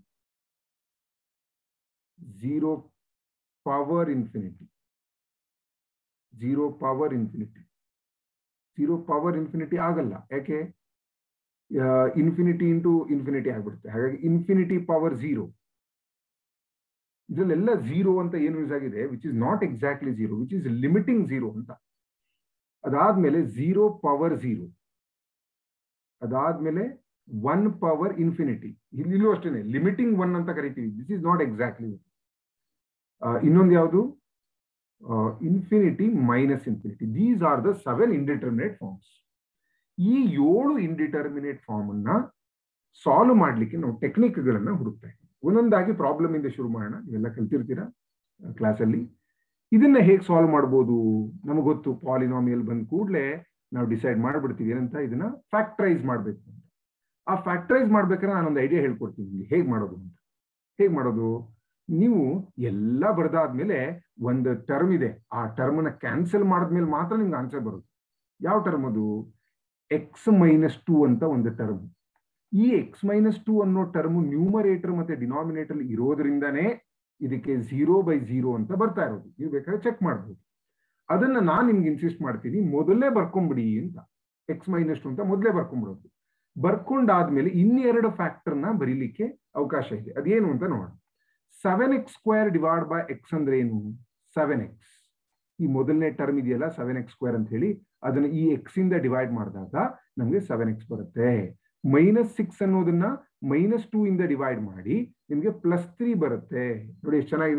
zero power infinity zero power infinity zero power infinity ಆಗಲ್ಲ ಯಾಕೆ ಇನ್ಫಿನಿಟಿ ಇಂಟು ಇನ್ಫಿನಿಟಿ ಆಗ್ಬಿಡುತ್ತೆ ಹಾಗಾಗಿ ಇನ್ಫಿನಿಟಿ ಪವರ್ ಝೀರೋ ಇದರಲ್ಲೆಲ್ಲ ಝೀರೋ ಅಂತ ಏನು ಯೂಸ್ ಆಗಿದೆ which is not exactly zero which is limiting zero ಅಂತ ಅದಾದ್ಮೇಲೆ ಝೀರೋ ಪವರ್ ಝೀರೋ ಅದಾದ್ಮೇಲೆ ಒನ್ ಪವರ್ ಇನ್ಫಿನಿಟಿ ಇಲ್ಲೂ ಅಷ್ಟೇನೆ ಲಿಮಿಟಿಂಗ್ ಒನ್ ಅಂತ ಕರಿತೀವಿ ದಿಸ್ ಇಸ್ ನಾಟ್ ಎಕ್ಸಾಕ್ಟ್ಲಿ ಇನ್ನೊಂದು ಯಾವುದು infinity minus infinity these are the seven indeterminate forms ಈ ಏಳು ಇಂಡಿಟರ್ಮಿನೇಟ್ ಫಾರ್ಮ್ ಅನ್ನ ಸಾಲ್ವ್ ಮಾಡ್ಲಿಕ್ಕೆ ನಾವು ಟೆಕ್ನಿಕ್ಗಳನ್ನ ಹುಡುಕ್ತಾ ಇದ್ದೀವಿ ಒಂದೊಂದಾಗಿ ಪ್ರಾಬ್ಲಮ್ ಇಂದ ಶುರು ಮಾಡೋಣ ಇವೆಲ್ಲ ಕಲ್ತಿರ್ತೀರಾ ಕ್ಲಾಸಲ್ಲಿ ಇದನ್ನ ಹೇಗೆ ಸಾಲ್ವ್ ಮಾಡ್ಬೋದು ನಮಗೆ ಗೊತ್ತು ಪಾಲಿನಾಮಿಯಲ್ ಬಂದ ಕೂಡಲೇ ನಾವು ಡಿಸೈಡ್ ಮಾಡ್ಬಿಡ್ತೀವಿ ಏನಂತ ಇದನ್ನ ಫ್ಯಾಕ್ಟರೈಸ್ ಮಾಡ್ಬೇಕು ಅಂತ ಆ ಫ್ಯಾಕ್ಟರೈಸ್ ಮಾಡ್ಬೇಕಾದ್ರೆ ನಾನೊಂದು ಐಡಿಯಾ ಹೇಳ್ಕೊಡ್ತೀನಿ ನಿಮ್ಗೆ ಹೇಗೆ ಮಾಡೋದು ಅಂತ ಹೇಗೆ ಮಾಡೋದು ನೀವು ಎಲ್ಲ ಬರ್ದಾದ್ಮೇಲೆ ಒಂದು ಟರ್ಮ್ ಇದೆ ಆ ಟರ್ಮ್ನ ಕ್ಯಾನ್ಸಲ್ ಮಾಡಿದ್ಮೇಲೆ ಮಾತ್ರ ನಿಮ್ಗೆ ಆನ್ಸರ್ ಬರುತ್ತೆ ಯಾವ ಟರ್ಮ್ ಅದು ಎಕ್ಸ್ ಮೈನಸ್ ಟೂ ಅಂತ ಒಂದು ಟರ್ಮ್ ಈ ಎಕ್ಸ್ ಮೈನಸ್ ಟೂ ಅನ್ನೋ ಟರ್ಮ್ ನ್ಯೂಮರೇಟರ್ ಮತ್ತೆ ಡಿನಾಮಿನೇಟರ್ ಇರೋದ್ರಿಂದಾನೇ ಇದಕ್ಕೆ ಝೀರೋ ಬೈ ಝೀರೋ ಅಂತ ಬರ್ತಾ ಇರೋದು ನೀವು ಬೇಕಾದ್ರೆ ಚೆಕ್ ಮಾಡ್ಬೋದು ಅದನ್ನ ನಾನು ನಿಮ್ಗೆ ಇನ್ಸಿಸ್ಟ್ ಮಾಡ್ತೀನಿ ಮೊದಲೇ ಬರ್ಕೊಂಬಿಡಿ ಅಂತ ಎಕ್ಸ್ ಮೈನಸ್ ಟು ಅಂತ ಮೊದಲೇ ಬರ್ಕೊಂಡ್ಬಿಡೋದು ಬರ್ಕೊಂಡಾದ್ಮೇಲೆ ಇನ್ನೆರಡು ಫ್ಯಾಕ್ಟರ್ನ ಬರೀಲಿಕ್ಕೆ ಅವಕಾಶ ಇದೆ ಅದೇನು ಅಂತ ನೋಡೋಣ seven x square divide by x ಅಂದ್ರೆ ಏನು ಸೆವೆನ್ ಎಕ್ಸ್ ಈ ಮೊದಲನೇ ಟರ್ಮ್ ಇದೆಯಲ್ಲ ಸೆವೆನ್ ಎಕ್ಸ್ ಸ್ಕ್ವೇರ್ ಅಂತ ಹೇಳಿ ಅದನ್ನ ಈ ಎಕ್ಸ್ ಇಂದ ಡಿವೈಡ್ ಮಾಡಿದಾಗ ನಮಗೆ ಸೆವೆನ್ ಎಕ್ಸ್ ಬರುತ್ತೆ ಮೈನಸ್ ಸಿಕ್ಸ್ ಅನ್ನೋದನ್ನ ಮೈನಸ್ ಟೂ ಇಂದ ಡಿವೈಡ್ ಮಾಡಿ ನಿಮಗೆ ಪ್ಲಸ್ ತ್ರೀ ಬರುತ್ತೆ ನೋಡಿ ಎಷ್ಟು ಚೆನ್ನಾಗಿದೆ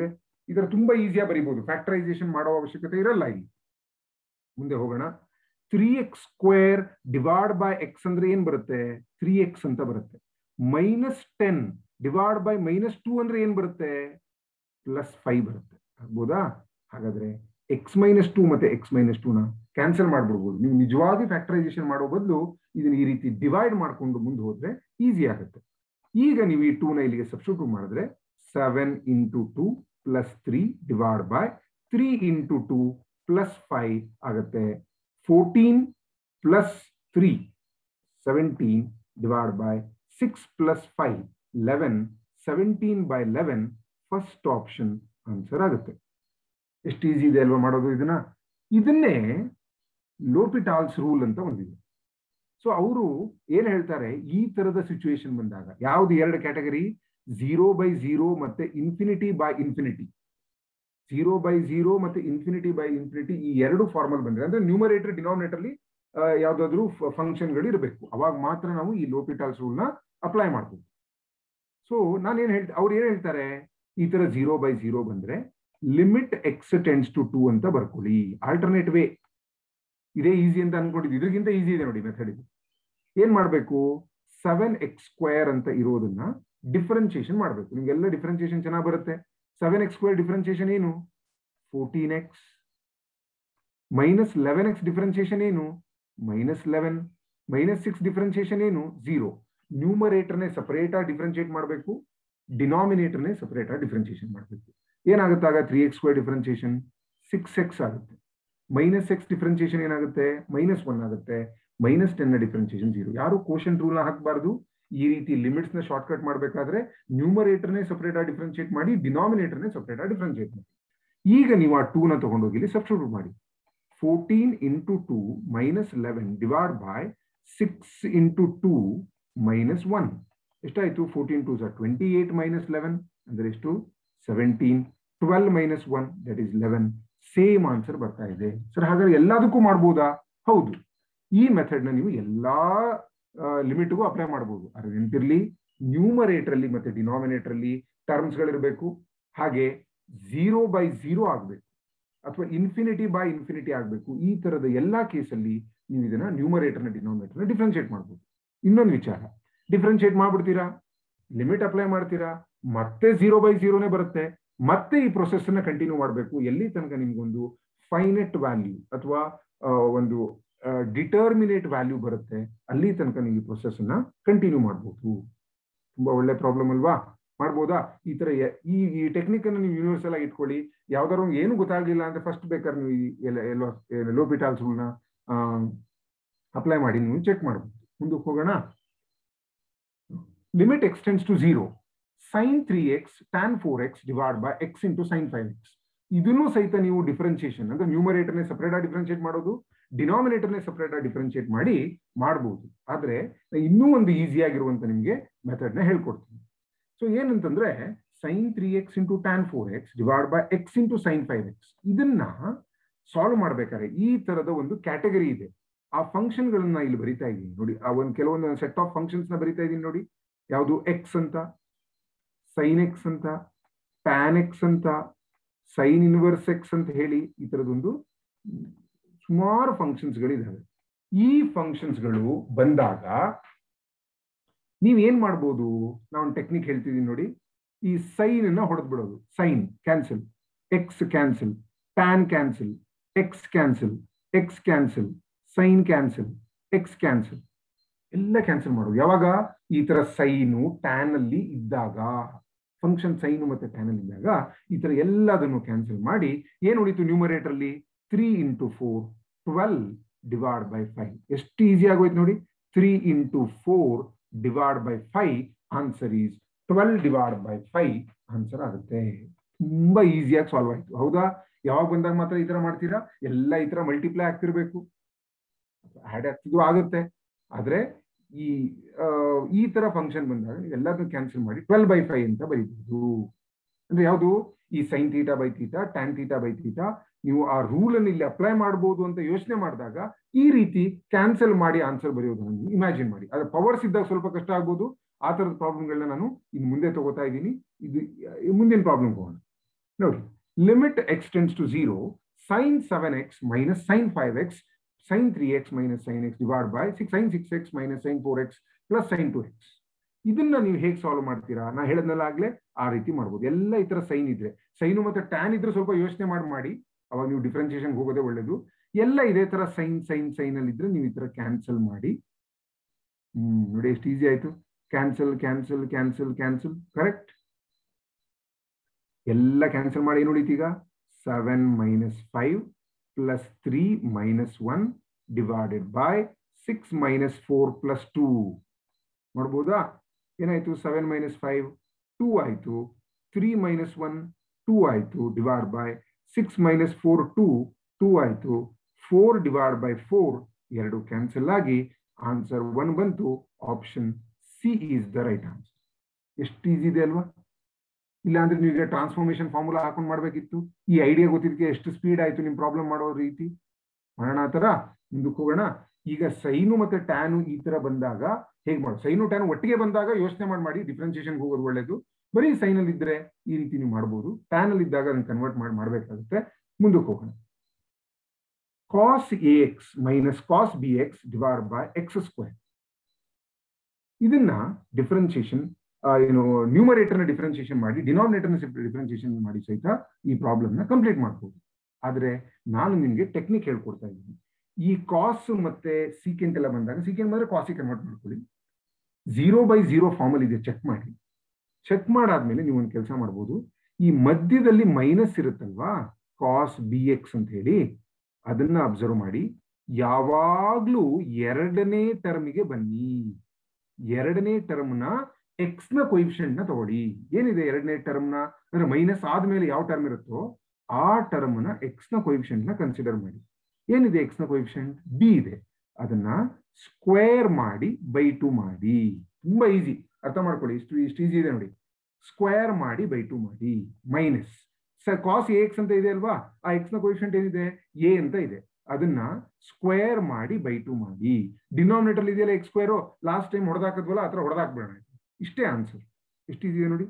ಇದರ ತುಂಬಾ ಈಸಿಯಾಗಿ ಬರೀಬಹುದು ಫ್ಯಾಕ್ಟರೈಸೇಷನ್ ಮಾಡೋ ಅವಶ್ಯಕತೆ ಇರಲ್ಲ ಇಲ್ಲಿ ಮುಂದೆ ಹೋಗೋಣ three x square divide by x ಅಂದ್ರೆ ಏನ್ ಬರುತ್ತೆ ತ್ರೀ ಎಕ್ಸ್ ಅಂತ ಬರುತ್ತೆ minus ten divide by minus two ಅಂದ್ರೆ ಏನ್ ಬರುತ್ತೆ ಪ್ಲಸ್ ಫೈವ್ ಬರುತ್ತೆ ಆಗ್ಬೋದಾ ಹಾಗಾದ್ರೆ ಎಕ್ಸ್ ಮೈನಸ್ ಟೂ ಮತ್ತೆ ಎಕ್ಸ್ ಮೈನಸ್ ಟೂನ ಕ್ಯಾನ್ಸಲ್ ಮಾಡ್ಬಿಡ್ಬೋದು ನೀವು ನಿಜವಾಗಿ ಫ್ಯಾಕ್ಟರೈಸೇಷನ್ ಮಾಡೋ ಬದಲು ಇದನ್ನ ಈ ರೀತಿ ಡಿವೈಡ್ ಮಾಡ್ಕೊಂಡು ಮುಂದೆ ಹೋದ್ರೆ ಈಸಿ ಆಗುತ್ತೆ ಈಗ ನೀವು ಈ ಟೂನ ಇಲ್ಲಿಗೆ ಸಬ್ಸ್ಟಿಟ್ಯೂಟ್ ಮಾಡಿದ್ರೆ seven into two plus three divide by three into two plus five ಆಗುತ್ತೆ fourteen plus three seventeen divide by six plus five eleven seventeen by eleven first option answer ಆಗುತ್ತೆ ಎಷ್ಟು ಈಸಿ ಇದೆ ಅಲ್ವಾ ಮಾಡೋದು ಇದನ್ನ ಇದನ್ನೇ ಲೋಪಿಟಾಲ್ಸ್ ರೂಲ್ ಅಂತ ಒಂದಿದೆ ಸೊ ಅವರು ಏನ್ ಹೇಳ್ತಾರೆ ಈ ತರದ ಸಿಚುವೇಶನ್ ಬಂದಾಗ ಯಾವ್ದು ಎರಡು ಕ್ಯಾಟಗರಿ ಝೀರೋ ಬೈ ಝೀರೋ ಮತ್ತೆ infinity by infinity zero by zero ಮತ್ತೆ ಇನ್ಫಿನಿಟಿ ಬೈ ಇನ್ಫಿನಿಟಿ ಈ ಎರಡು ಫಾರ್ಮಲ್ ಬಂದ್ರೆ ಅಂದ್ರೆ ನ್ಯೂಮರೇಟರ್ ಡಿನಾಮಿನೇಟರ್ಲಿ ಯಾವ್ದಾದ್ರು ಫಂಕ್ಷನ್ಗಳು ಇರಬೇಕು ಅವಾಗ ಮಾತ್ರ ನಾವು ಈ ಲೋಪಿಟಾಲ್ಸ್ ರೂಲ್ ನ ಅಪ್ಲೈ ಮಾಡ್ತೀವಿ ಸೊ ನಾನೇನ್ ಹೇಳ್ತಾ ಅವ್ರು ಏನ್ ಹೇಳ್ತಾರೆ ಈ ತರ ಝೀರೋ ಬೈ ಝೀರೋ ಬಂದ್ರೆ limit x tends to two ಅಂತ ಬರ್ಕೊಳ್ಳಿ ಆಲ್ಟರ್ನೇಟ್ ವೇ ಇದೇ ಈಸಿ ಅಂತ ಅನ್ಕೊಂಡಿದ್ದು ಇದ್ರಿಗಿಂತ ಈಸಿ ಇದೆ ನೋಡಿ ಮೆಥಡ್ ಇದು ಏನ್ ಮಾಡ್ಬೇಕು ಸೆವೆನ್ ಎಕ್ಸ್ ಸ್ಕ್ವೇರ್ ಅಂತ ಇರೋದನ್ನ ಡಿಫ್ರೆನ್ಸಿಯೇಷನ್ ಮಾಡ್ಬೇಕು ನಿಮ್ಗೆಲ್ಲ ಡಿಫ್ರೆನ್ಸಿಯೇಷನ್ ಚೆನ್ನಾಗಿ ಬರುತ್ತೆ ಸೆವೆನ್ ಎಕ್ಸ್ ಸ್ಕ್ವೇರ್ ಡಿಫ್ರೆನ್ಸಿಯೇಷನ್ ಏನು fourteen x minus eleven x differentiation ಏನು minus eleven minus six differentiation ಏನು ಝೀರೋ ನ್ಯೂಮರೇಟರ್ನೇ ಸಪರೇಟ್ ಆಗಿ ಡಿಫ್ರೆನ್ಶಿಯೇಟ್ ಮಾಡಬೇಕು ಡಿನಾಮಿನೇಟರ್ನೇ ಸಪರೇಟ್ ಆಗಿ ಡಿಫ್ರೆನ್ಸಿಯೇಷನ್ ಮಾಡಬೇಕು ಏನಾಗುತ್ತೆ ಆಗ three x square differentiation six x ಆಗುತ್ತೆ ಮೈನಸ್ ಎಕ್ಸ್ ಡಿಫ್ರೆನ್ಸಿಯೇಷನ್ ಏನಾಗುತ್ತೆ ಮೈನಸ್ ಒನ್ ಆಗುತ್ತೆ ಮೈನಸ್ ಟೆನ್ ನ ಡಿಫ್ರೆನ್ಸಿಯೇಷನ್ ಜೀರೋ ಯಾರು ಕೋಶನ್ ರೂಲ್ ನ ಹಾಕಬಾರ್ದು ಈ ರೀತಿ ಲಿಮಿಟ್ಸ್ ನ ಶಾರ್ಟ್ ಕಟ್ ಮಾಡಬೇಕಾದ್ರೆ ನ್ಯೂಮರೇಟರ್ನೇ ಸಪರೇಟ್ ಆಗಿ ಡಿಫ್ರೆನ್ಶಿಯೇಟ್ ಮಾಡಿ ಡಿನಾಮಿನೇಟರ್ನೇ ಸಪರೇಟ್ ಆಗಿ ಡಿಫ್ರೆನ್ಶಿಯೇಟ್ ಮಾಡಿ ಈಗ ನೀವು ಆ ಟೂ ನ ತಗೊಂಡೋಗಿ ಇಲ್ಲಿ ಸಬ್ಸ್ಟಿಟ್ಯೂಟ್ ಮಾಡಿ fourteen into two minus eleven divide by six into two minus one ಎಷ್ಟಾಯ್ತು fourteen two sir twenty eight minus eleven ಅಂದ್ರೆ ಎಷ್ಟು seventeen twelve minus one that is eleven same answer ಬರ್ತಾ ಇದೆ ಸರ್ ಹಾಗಾದ್ರೆ ಎಲ್ಲದಕ್ಕೂ ಮಾಡ್ಬೋದಾ ಹೌದು ಈ ಮೆಥಡ್ ನ ನೀವು ಎಲ್ಲಾ ಲಿಮಿಟ್ಗೂ ಅಪ್ಲೈ ಮಾಡಬಹುದು ಅದ್ರ ನೆನಪಿರ್ಲಿ ನ್ಯೂಮರೇಟರ್ ಅಲ್ಲಿ ಮತ್ತೆ ಡಿನಾಮಿನೇಟರ್ ಅಲ್ಲಿ ಟರ್ಮ್ಸ್ ಗಳಿರ್ಬೇಕು ಹಾಗೆ ಝೀರೋ ಬೈ ಝೀರೋ ಆಗ್ಬೇಕು ಅಥವಾ ಇನ್ಫಿನಿಟಿ ಬೈ ಇನ್ಫಿನಿಟಿ ಆಗ್ಬೇಕು ಈ ತರದ ಎಲ್ಲಾ ಕೇಸಲ್ಲಿ ನೀವು ಇದನ್ನ ನ್ಯೂಮರೇಟರ್ ನ ಡಿನಾಮಿನೇಟರ್ ನ ಡಿಫ್ರೆನ್ಶಿಯೇಟ್ ಮಾಡ್ಬೋದು ಇನ್ನೊಂದು ವಿಚಾರ ಡಿಫ್ರೆನ್ಶಿಯೇಟ್ ಮಾಡ್ಬಿಡ್ತೀರಾ ಲಿಮಿಟ್ ಅಪ್ಲೈ ಮಾಡ್ತೀರಾ ಮತ್ತೆ ಝೀರೋ ಬೈ ಝೀರೋನೇ ಬರುತ್ತೆ ಮತ್ತೆ ಈ ಪ್ರೊಸೆಸ್ ಅನ್ನ ಕಂಟಿನ್ಯೂ ಮಾಡಬೇಕು ಎಲ್ಲಿ ತನಕ ನಿಮ್ಗೊಂದು ಫೈನೆಟ್ ವ್ಯಾಲ್ಯೂ ಅಥವಾ ಒಂದು ಡಿಟರ್ಮಿನೇಟ್ ವ್ಯಾಲ್ಯೂ ಬರುತ್ತೆ ಅಲ್ಲಿ ತನಕ ನೀವು ಈ ಪ್ರೊಸೆಸ್ ಅನ್ನ ಕಂಟಿನ್ಯೂ ಮಾಡ್ಬೋದು ತುಂಬಾ ಒಳ್ಳೆ ಪ್ರಾಬ್ಲಮ್ ಅಲ್ವಾ ಮಾಡ್ಬೋದಾ ಈ ತರ ಈ ಈ ಟೆಕ್ನಿಕ್ ಅನ್ನು ನೀವು ಯೂನಿವರ್ಸಲ್ ಆಗಿ ಇಟ್ಕೊಳ್ಳಿ ಯಾವ್ದಾದ್ರು ಏನು ಗೊತ್ತಾಗ್ಲಿಲ್ಲ ಅಂದ್ರೆ ಫಸ್ಟ್ ಬೇಕಾದ್ರೆ ನೀವು ಎಲ್ಲೋ ಲೋಪಿಟಾಲ್ಸ್ ನ ಅಪ್ಲೈ ಮಾಡಿ ನೀವು ಚೆಕ್ ಮಾಡ್ಬೋದು ಮುಂದಕ್ಕೆ ಹೋಗೋಣ limit x tends to zero sine three x tan four x divide by x into sine five x ಇದನ್ನು ಸಹಿತ ನೀವು ಡಿಫ್ರೆನ್ಸಿಯೇಷನ್ ಅಂದ್ರೆ ನ್ಯೂಮರೇಟರ್ನೇ ಸಪರೇಟ್ ಆಗಿ ಡಿಫ್ರೆನ್ಶಿಯೇಟ್ ಮಾಡೋದು ಡಿನಾಮಿನೇಟರ್ನೇ ಸಪರೇಟ್ ಆಗಿ ಡಿಫ್ರೆನ್ಶಿಯೇಟ್ ಮಾಡಿ ಮಾಡಬಹುದು ಆದ್ರೆ ಇನ್ನೂ ಒಂದು ಈಸಿ ಆಗಿರುವಂತ ನಿಮಗೆ ಮೆಥಡ್ ನ ಹೇಳ್ಕೊಡ್ತೀನಿ ಸೊ ಏನಂತಂದ್ರೆ sine three x into tan four x divide by x into sine five x ಇದನ್ನ ಸಾಲ್ವ್ ಮಾಡ್ಬೇಕಾದ್ರೆ ಈ ತರದ ಒಂದು ಕ್ಯಾಟಗರಿ ಇದೆ ಆ ಫಂಕ್ಷನ್ ಗಳನ್ನ ಇಲ್ಲಿ ಬರಿತಾ ಇದ್ದೀನಿ ನೋಡಿ ಆ ಒಂದು ಕೆಲವೊಂದು ಸೆಟ್ ಆಫ್ ಫಂಕ್ಷನ್ಸ್ ನ ಬರಿತಾ ಇದ್ದೀನಿ ನೋಡಿ ಯಾವುದು ಎಕ್ಸ್ ಅಂತ ಸೈನ್ ಎಕ್ಸ್ ಅಂತ ಟ್ಯಾನ್ ಎಕ್ಸ್ ಅಂತ ಸೈನ್ ಇನ್ವರ್ಸ್ ಎಕ್ಸ್ ಅಂತ ಹೇಳಿ ಈ ತರದೊಂದು ಸುಮಾರು ಫಂಕ್ಷನ್ಸ್ಗಳಿದ್ದಾವೆ ಈ ಫಂಕ್ಷನ್ಸ್ಗಳು ಬಂದಾಗ ನೀವ್ ಏನ್ ಮಾಡ್ಬೋದು ನಾವು ಟೆಕ್ನಿಕ್ ಹೇಳ್ತಿದೀನಿ ನೋಡಿ ಈ ಸೈನ್ ಅನ್ನ ಹೊಡೆದ್ ಬಿಡೋದು sine cancel x cancel tan cancel x cancel x cancel sine cancel x cancel ಎಲ್ಲ ಕ್ಯಾನ್ಸಲ್ ಮಾಡೋದು ಯಾವಾಗ ಈ ತರ ಸೈನು ಟ್ಯಾನ್ ಅಲ್ಲಿ ಇದ್ದಾಗ ಫಂಕ್ಷನ್ ಸೈನು ಮತ್ತೆ ಟ್ಯಾನ್ ಅಲ್ಲಿ ಇದ್ದಾಗ ಈ ತರ ಎಲ್ಲದನ್ನು ಕ್ಯಾನ್ಸಲ್ ಮಾಡಿ ಏನ್ ಉಳಿತು ನ್ಯೂಮರೇಟರ್ ಅಲ್ಲಿ three into four twelve divide by five ಎಷ್ಟು ಈಸಿ ಆಗೋಯ್ತು ನೋಡಿ three into four divide by five answer is twelve divide by five answer ಆಗುತ್ತೆ ತುಂಬಾ ಈಸಿಯಾಗಿ ಸಾಲ್ವ್ ಆಯ್ತು ಹೌದಾ ಯಾವಾಗ ಬಂದಾಗ ಮಾತ್ರ ಈ ತರ ಮಾಡ್ತೀರಾ ಎಲ್ಲ ಈ ತರ ಮಲ್ಟಿಪ್ಲೈ ಆಗ್ತಿರ್ಬೇಕು ಆಡ್ ಆಗ್ತಿದ್ದು ಆಗುತ್ತೆ ಆದ್ರೆ ಈ ಈ ತರ ಫಂಕ್ಷನ್ ಬಂದಾಗ ಎಲ್ಲದನ್ನು ಕ್ಯಾನ್ಸಲ್ ಮಾಡಿ ಟ್ವೆಲ್ ಬೈ ಫೈವ್ ಅಂತ ಬರೀಬಹುದು ಅಂದ್ರೆ ಯಾವುದು ಈ sine theta by theta tan theta by theta ನೀವು ಆ ರೂಲ್ ಅನ್ನು ಇಲ್ಲಿ ಅಪ್ಲೈ ಮಾಡಬಹುದು ಅಂತ ಯೋಚನೆ ಮಾಡಿದಾಗ ಈ ರೀತಿ ಕ್ಯಾನ್ಸಲ್ ಮಾಡಿ ಆನ್ಸರ್ ಬರೆಯೋದನ್ನು ಇಮ್ಯಾಜಿನ್ ಮಾಡಿ ಅದ್ರ ಪವರ್ಸ್ ಇದ್ದಾಗ ಸ್ವಲ್ಪ ಕಷ್ಟ ಆಗ್ಬೋದು ಆ ತರದ ಪ್ರಾಬ್ಲಮ್ಗಳನ್ನ ನಾನು ಇನ್ನು ಮುಂದೆ ತಗೋತಾ ಇದ್ದೀನಿ ಇದು ಮುಂದಿನ ಪ್ರಾಬ್ಲಮ್ ಹೋಗೋಣ ನೋಡಿ limit x tends to zero sine seven x minus sine five x sine three x minus sine x divide by six sine six x minus sine four x plus sine two x ಇದನ್ನ ನೀವು ಹೇಗೆ solve ಮಾಡ್ತೀರಾ ನಾ ಹೇಳದ್ನಲ್ಲ ಆಗ್ಲೇ ಆ ರೀತಿ ಮಾಡ್ಬೋದು ಎಲ್ಲ ಈ ತರ ಸೈನ್ ಇದ್ರೆ ಸೈನು ಮತ್ತೆ ಟ್ಯಾನ್ ಇದ್ರೆ ಸ್ವಲ್ಪ ಯೋಚನೆ ಮಾಡಿ ಮಾಡಿ ಅವಾಗ ನೀವು ಡಿಫ್ರೆನ್ಸಿಯೇಷನ್ ಹೋಗೋದೇ ಒಳ್ಳೇದು ಎಲ್ಲ ಇದೇ ತರ ಸೈನ್ ಸೈನ್ ಸೈನ್ ಅಲ್ಲಿ ಇದ್ರೆ ನೀವು ಈ ತರ ಕ್ಯಾನ್ಸಲ್ ಮಾಡಿ ಹ್ಮ್ ನೋಡಿ ಎಷ್ಟು ಈಸಿ ಆಯ್ತು cancel cancel cancel cancel correct ಎಲ್ಲ ಕ್ಯಾನ್ಸಲ್ ಮಾಡಿ ಏನು ಉಳಿತೀಗ seven minus five plus three minus one divided by six minus four plus two ಮಾಡ್ಬೋದಾ ಏನಾಯ್ತು ಸೆವೆನ್ ಮೈನಸ್ ಫೈವ್ ಟೂ ಆಯ್ತು ತ್ರೀ ಮೈನಸ್ ಒನ್ ಟೂ ಆಯ್ತು divide by six minus four two two ಆಯ್ತು four divide by four ಎರಡು cancel ಆಗಿ answer one ಬಂತು option C is the right answer ಎಷ್ಟು easy ಇದೆ ಅಲ್ವಾ ಇಲ್ಲ ಅಂದ್ರೆ ನೀವು ಟ್ರಾನ್ಸ್ಫಾರ್ಮೇಶನ್ ಫಾರ್ಮುಲಾ ಹಾಕೊಂಡು ಮಾಡ್ಬೇಕಿತ್ತು ಈ ಐಡಿಯಾ ಗೊತ್ತಿದ್ದಕ್ಕೆ ಎಷ್ಟು ಸ್ಪೀಡ್ ಆಯ್ತು ನಿಮ್ ಪ್ರಾಬ್ಲಮ್ ಮಾಡೋ ರೀತಿ ಮಾಡೋಣ ಆ ತರ ಮುಂದಕ್ಕೆ ಹೋಗೋಣ ಈಗ ಸೈನು ಮತ್ತೆ ಟ್ಯಾನು ಈ ತರ ಬಂದಾಗ ಹೇಗೆ ಮಾಡೋದು ಸೈನು ಟ್ಯಾನು ಒಟ್ಟಿಗೆ ಬಂದಾಗ ಯೋಚನೆ ಮಾಡಿ ಮಾಡಿ ಡಿಫ್ರೆನ್ಸಿಯೇಷನ್ ಹೋಗೋದು ಒಳ್ಳೇದು ಬರೀ ಸೈನಲ್ಲಿ ಇದ್ರೆ ಈ ರೀತಿ ನೀವು ಮಾಡ್ಬೋದು ಟ್ಯಾನ್ ಅಲ್ಲಿ ಇದ್ದಾಗ ಅದನ್ನ ಕನ್ವರ್ಟ್ ಮಾಡಿ ಮಾಡ್ಬೇಕಾಗುತ್ತೆ ಮುಂದಕ್ಕೆ ಹೋಗೋಣ cos A x minus cos B x divide by x square ಇದನ್ನ ಡಿಫ್ರೆನ್ಸಿಯೇಷನ್ ಏನು ನ್ಯೂಮರೇಟರ್ನ ಡಿಫ್ರೆನ್ಸಿಯೇಷನ್ ಮಾಡಿ ಡಿನಾಮಿನೇಟರ್ನ ಡಿಫ್ರೆನ್ಸಿಯೇಷನ್ ಮಾಡಿ ಸಹಿತ ಈ ಪ್ರಾಬ್ಲಮ್ ನ ಕಂಪ್ಲೀಟ್ ಮಾಡ್ಬೋದು ಆದ್ರೆ ನಾನು ನಿಮ್ಗೆ ಟೆಕ್ನಿಕ್ ಹೇಳ್ಕೊಡ್ತಾ ಇದ್ದೀನಿ ಈ ಕಾಸ್ ಮತ್ತೆ ಸೀಕೆಂಟ್ ಎಲ್ಲ ಬಂದಾಗ ಸೀಕೆಂಟ್ ಬಂದ್ರೆ ಕಾಸಿ ಕನ್ವರ್ಟ್ ಮಾಡ್ಕೊಳ್ಳಿ ಝೀರೋ ಬೈ ಝೀರೋ ಫಾರ್ಮಲ್ ಇದೆ ಚೆಕ್ ಮಾಡಿ ಚೆಕ್ ಮಾಡಾದ್ಮೇಲೆ ನೀವು ಒಂದು ಕೆಲಸ ಮಾಡ್ಬೋದು ಈ ಮಧ್ಯದಲ್ಲಿ ಮೈನಸ್ ಇರುತ್ತಲ್ವಾ ಕಾಸ್ ಬಿ ಎಕ್ಸ್ ಅಂತ ಹೇಳಿ ಅದನ್ನ ಅಬ್ಸರ್ವ್ ಮಾಡಿ ಯಾವಾಗ್ಲೂ ಎರಡನೇ ಟರ್ಮಿಗೆ ಬನ್ನಿ ಎರಡನೇ ಟರ್ಮ್ನ ಎಕ್ಸ್ ನ ಕೊಯಿಫಿಷಿಯಂಟ್ ನ ತಗೊಳ್ಳಿ ಏನಿದೆ ಎರಡನೇ ಟರ್ಮ್ನ ಅಂದ್ರೆ ಮೈನಸ್ ಆದ್ಮೇಲೆ ಯಾವ ಟರ್ಮ್ ಇರುತ್ತೋ ಆ ಟರ್ಮ್ನ ಎಕ್ಸ್ ನ ಕೊಯಿಫಿಷಿಯಂಟ್ ನ ಕನ್ಸಿಡರ್ ಮಾಡಿ ಏನಿದೆ ಎಕ್ಸ್ ನ ಕೊಯಿಫಿಷಿಯಂಟ್ ಬಿ ಇದೆ ಅದನ್ನ ಸ್ಕ್ವೇರ್ ಮಾಡಿ ಬೈ ಟು ಮಾಡಿ ತುಂಬಾ ಈಸಿ ಅರ್ಥ ಮಾಡ್ಕೊಳ್ಳಿ ಇಷ್ಟು ಇಷ್ಟು ಈಸಿ ಇದೆ ನೋಡಿ ಸ್ಕ್ವೇರ್ ಮಾಡಿ ಬೈ ಟು ಮಾಡಿ minus sir cos A x ಅಂತ ಇದೆ ಅಲ್ವಾ ಆ ಎಕ್ಸ್ ನ ಕೊಯಿಫಿಷಿಯಂಟ್ ಏನಿದೆ ಎ ಅಂತ ಇದೆ ಅದನ್ನ ಸ್ಕ್ವೇರ್ ಮಾಡಿ ಬೈ ಟು ಮಾಡಿ ಡಿನಾಮಿನೇಟರ್ ಇದೆಯಲ್ಲ ಎಕ್ಸ್ ಸ್ಕ್ವೇರು ಲಾಸ್ಟ್ ಟೈಮ್ ಹೊಡೆದಾಕದ್ವಲ್ಲ ಆ ಥರ ಹೊಡೆದಾಕ್ಬೇಡ ಇಷ್ಟೇ ಆನ್ಸರ್ ಎಷ್ಟು ಇದೆ ನೋಡಿ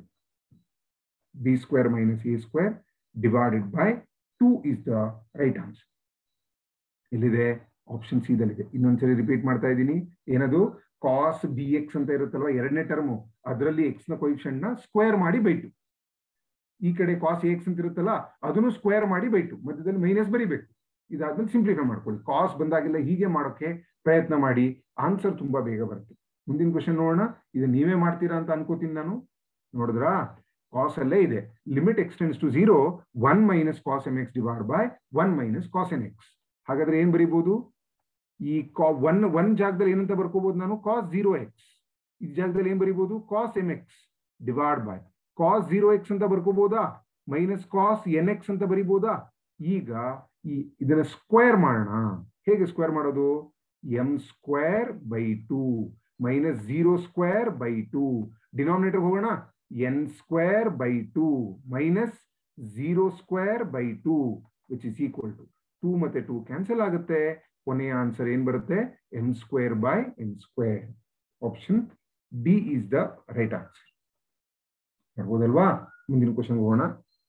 B square minus A square divided by two is the right answer ಎಲ್ಲಿದೆ ಆಪ್ಷನ್ ಸಿ ದಲ್ಲಿದೆ ಇನ್ನೊಂದ್ಸರಿ ರಿಪೀಟ್ ಮಾಡ್ತಾ ಇದ್ದೀನಿ ಏನದು ಕಾಸ್ ಬಿ ಎಕ್ಸ್ ಅಂತ ಇರುತ್ತಲ್ವಾ ಎರಡನೇ ಟರ್ಮು ಅದರಲ್ಲಿ ಎಕ್ಸ್ ನ ಕೊಯಿಷನ್ ನ ಸ್ಕ್ವೇರ್ ಮಾಡಿ ಬೈಟು ಈ ಕಡೆ ಕಾಸ್ ಎಕ್ಸ್ ಅಂತ ಇರುತ್ತಲ್ಲ ಅದನ್ನು ಸ್ಕ್ವೇರ್ ಮಾಡಿ ಬೈಟು ಮಧ್ಯದಲ್ಲಿ ಮೈನಸ್ ಬರಿಬೇಕು ಇದಾದ್ಮೇಲೆ ಸಿಂಪ್ಲಿಫೈ ಮಾಡ್ಕೊಳ್ಳಿ ಕಾಸ್ ಬಂದಾಗೆಲ್ಲ ಹೀಗೆ ಮಾಡೋಕೆ ಪ್ರಯತ್ನ ಮಾಡಿ ಆನ್ಸರ್ ತುಂಬಾ ಬೇಗ ಬರುತ್ತೆ ಮುಂದಿನ ಕ್ವಶನ್ ನೋಡೋಣ ಇದು ನೀವೇ ಮಾಡ್ತೀರಾ ಅಂತ ಅನ್ಕೋತೀನಿ ನಾನು ನೋಡಿದ್ರಾ ಕಾಸ್ ಅಲ್ಲೇ ಇದೆ limit x tends to zero one minus cos M x divide by one minus cos N x ಹಾಗಾದ್ರೆ ಏನ್ ಬರೀಬಹುದು ಈ ಕಾ ಒನ್ ಒನ್ ಜಾಗದಲ್ಲಿ ಏನಂತ ಬರ್ಕೋಬಹುದು ನಾನು ಕಾಸ್ ಜೀರೋ ಎಕ್ಸ್ ಈ ಜಾಗದಲ್ಲಿ ಏನ್ ಬರೀಬಹುದು cos M x divide by cos zero x ಅಂತ ಬರ್ಕೋಬಹುದಾ ಮೈನಸ್ ಕಾಸ್ ಎನ್ ಎಕ್ಸ್ ಅಂತ ಬರೀಬಹುದಾ ಈಗ ಈ ಇದನ್ನ ಸ್ಕ್ವೇರ್ ಮಾಡೋಣ ಹೇಗೆ ಸ್ಕ್ವೇರ್ ಮಾಡೋದು M square by two minus zero square by two denominator ಹೋಗೋಣ N square by two minus zero square by two which is equal to two ಮತ್ತೆ ಟೂ ಕ್ಯಾನ್ಸಲ್ ಆಗುತ್ತೆ ಕೊನೆಯ ಆನ್ಸರ್ ಏನ್ ಬರುತ್ತೆ M square by N square option D is the right answer ಬರ್ಬೋದಲ್ವಾ ಮುಂದಿನ question ಹೋಗೋಣ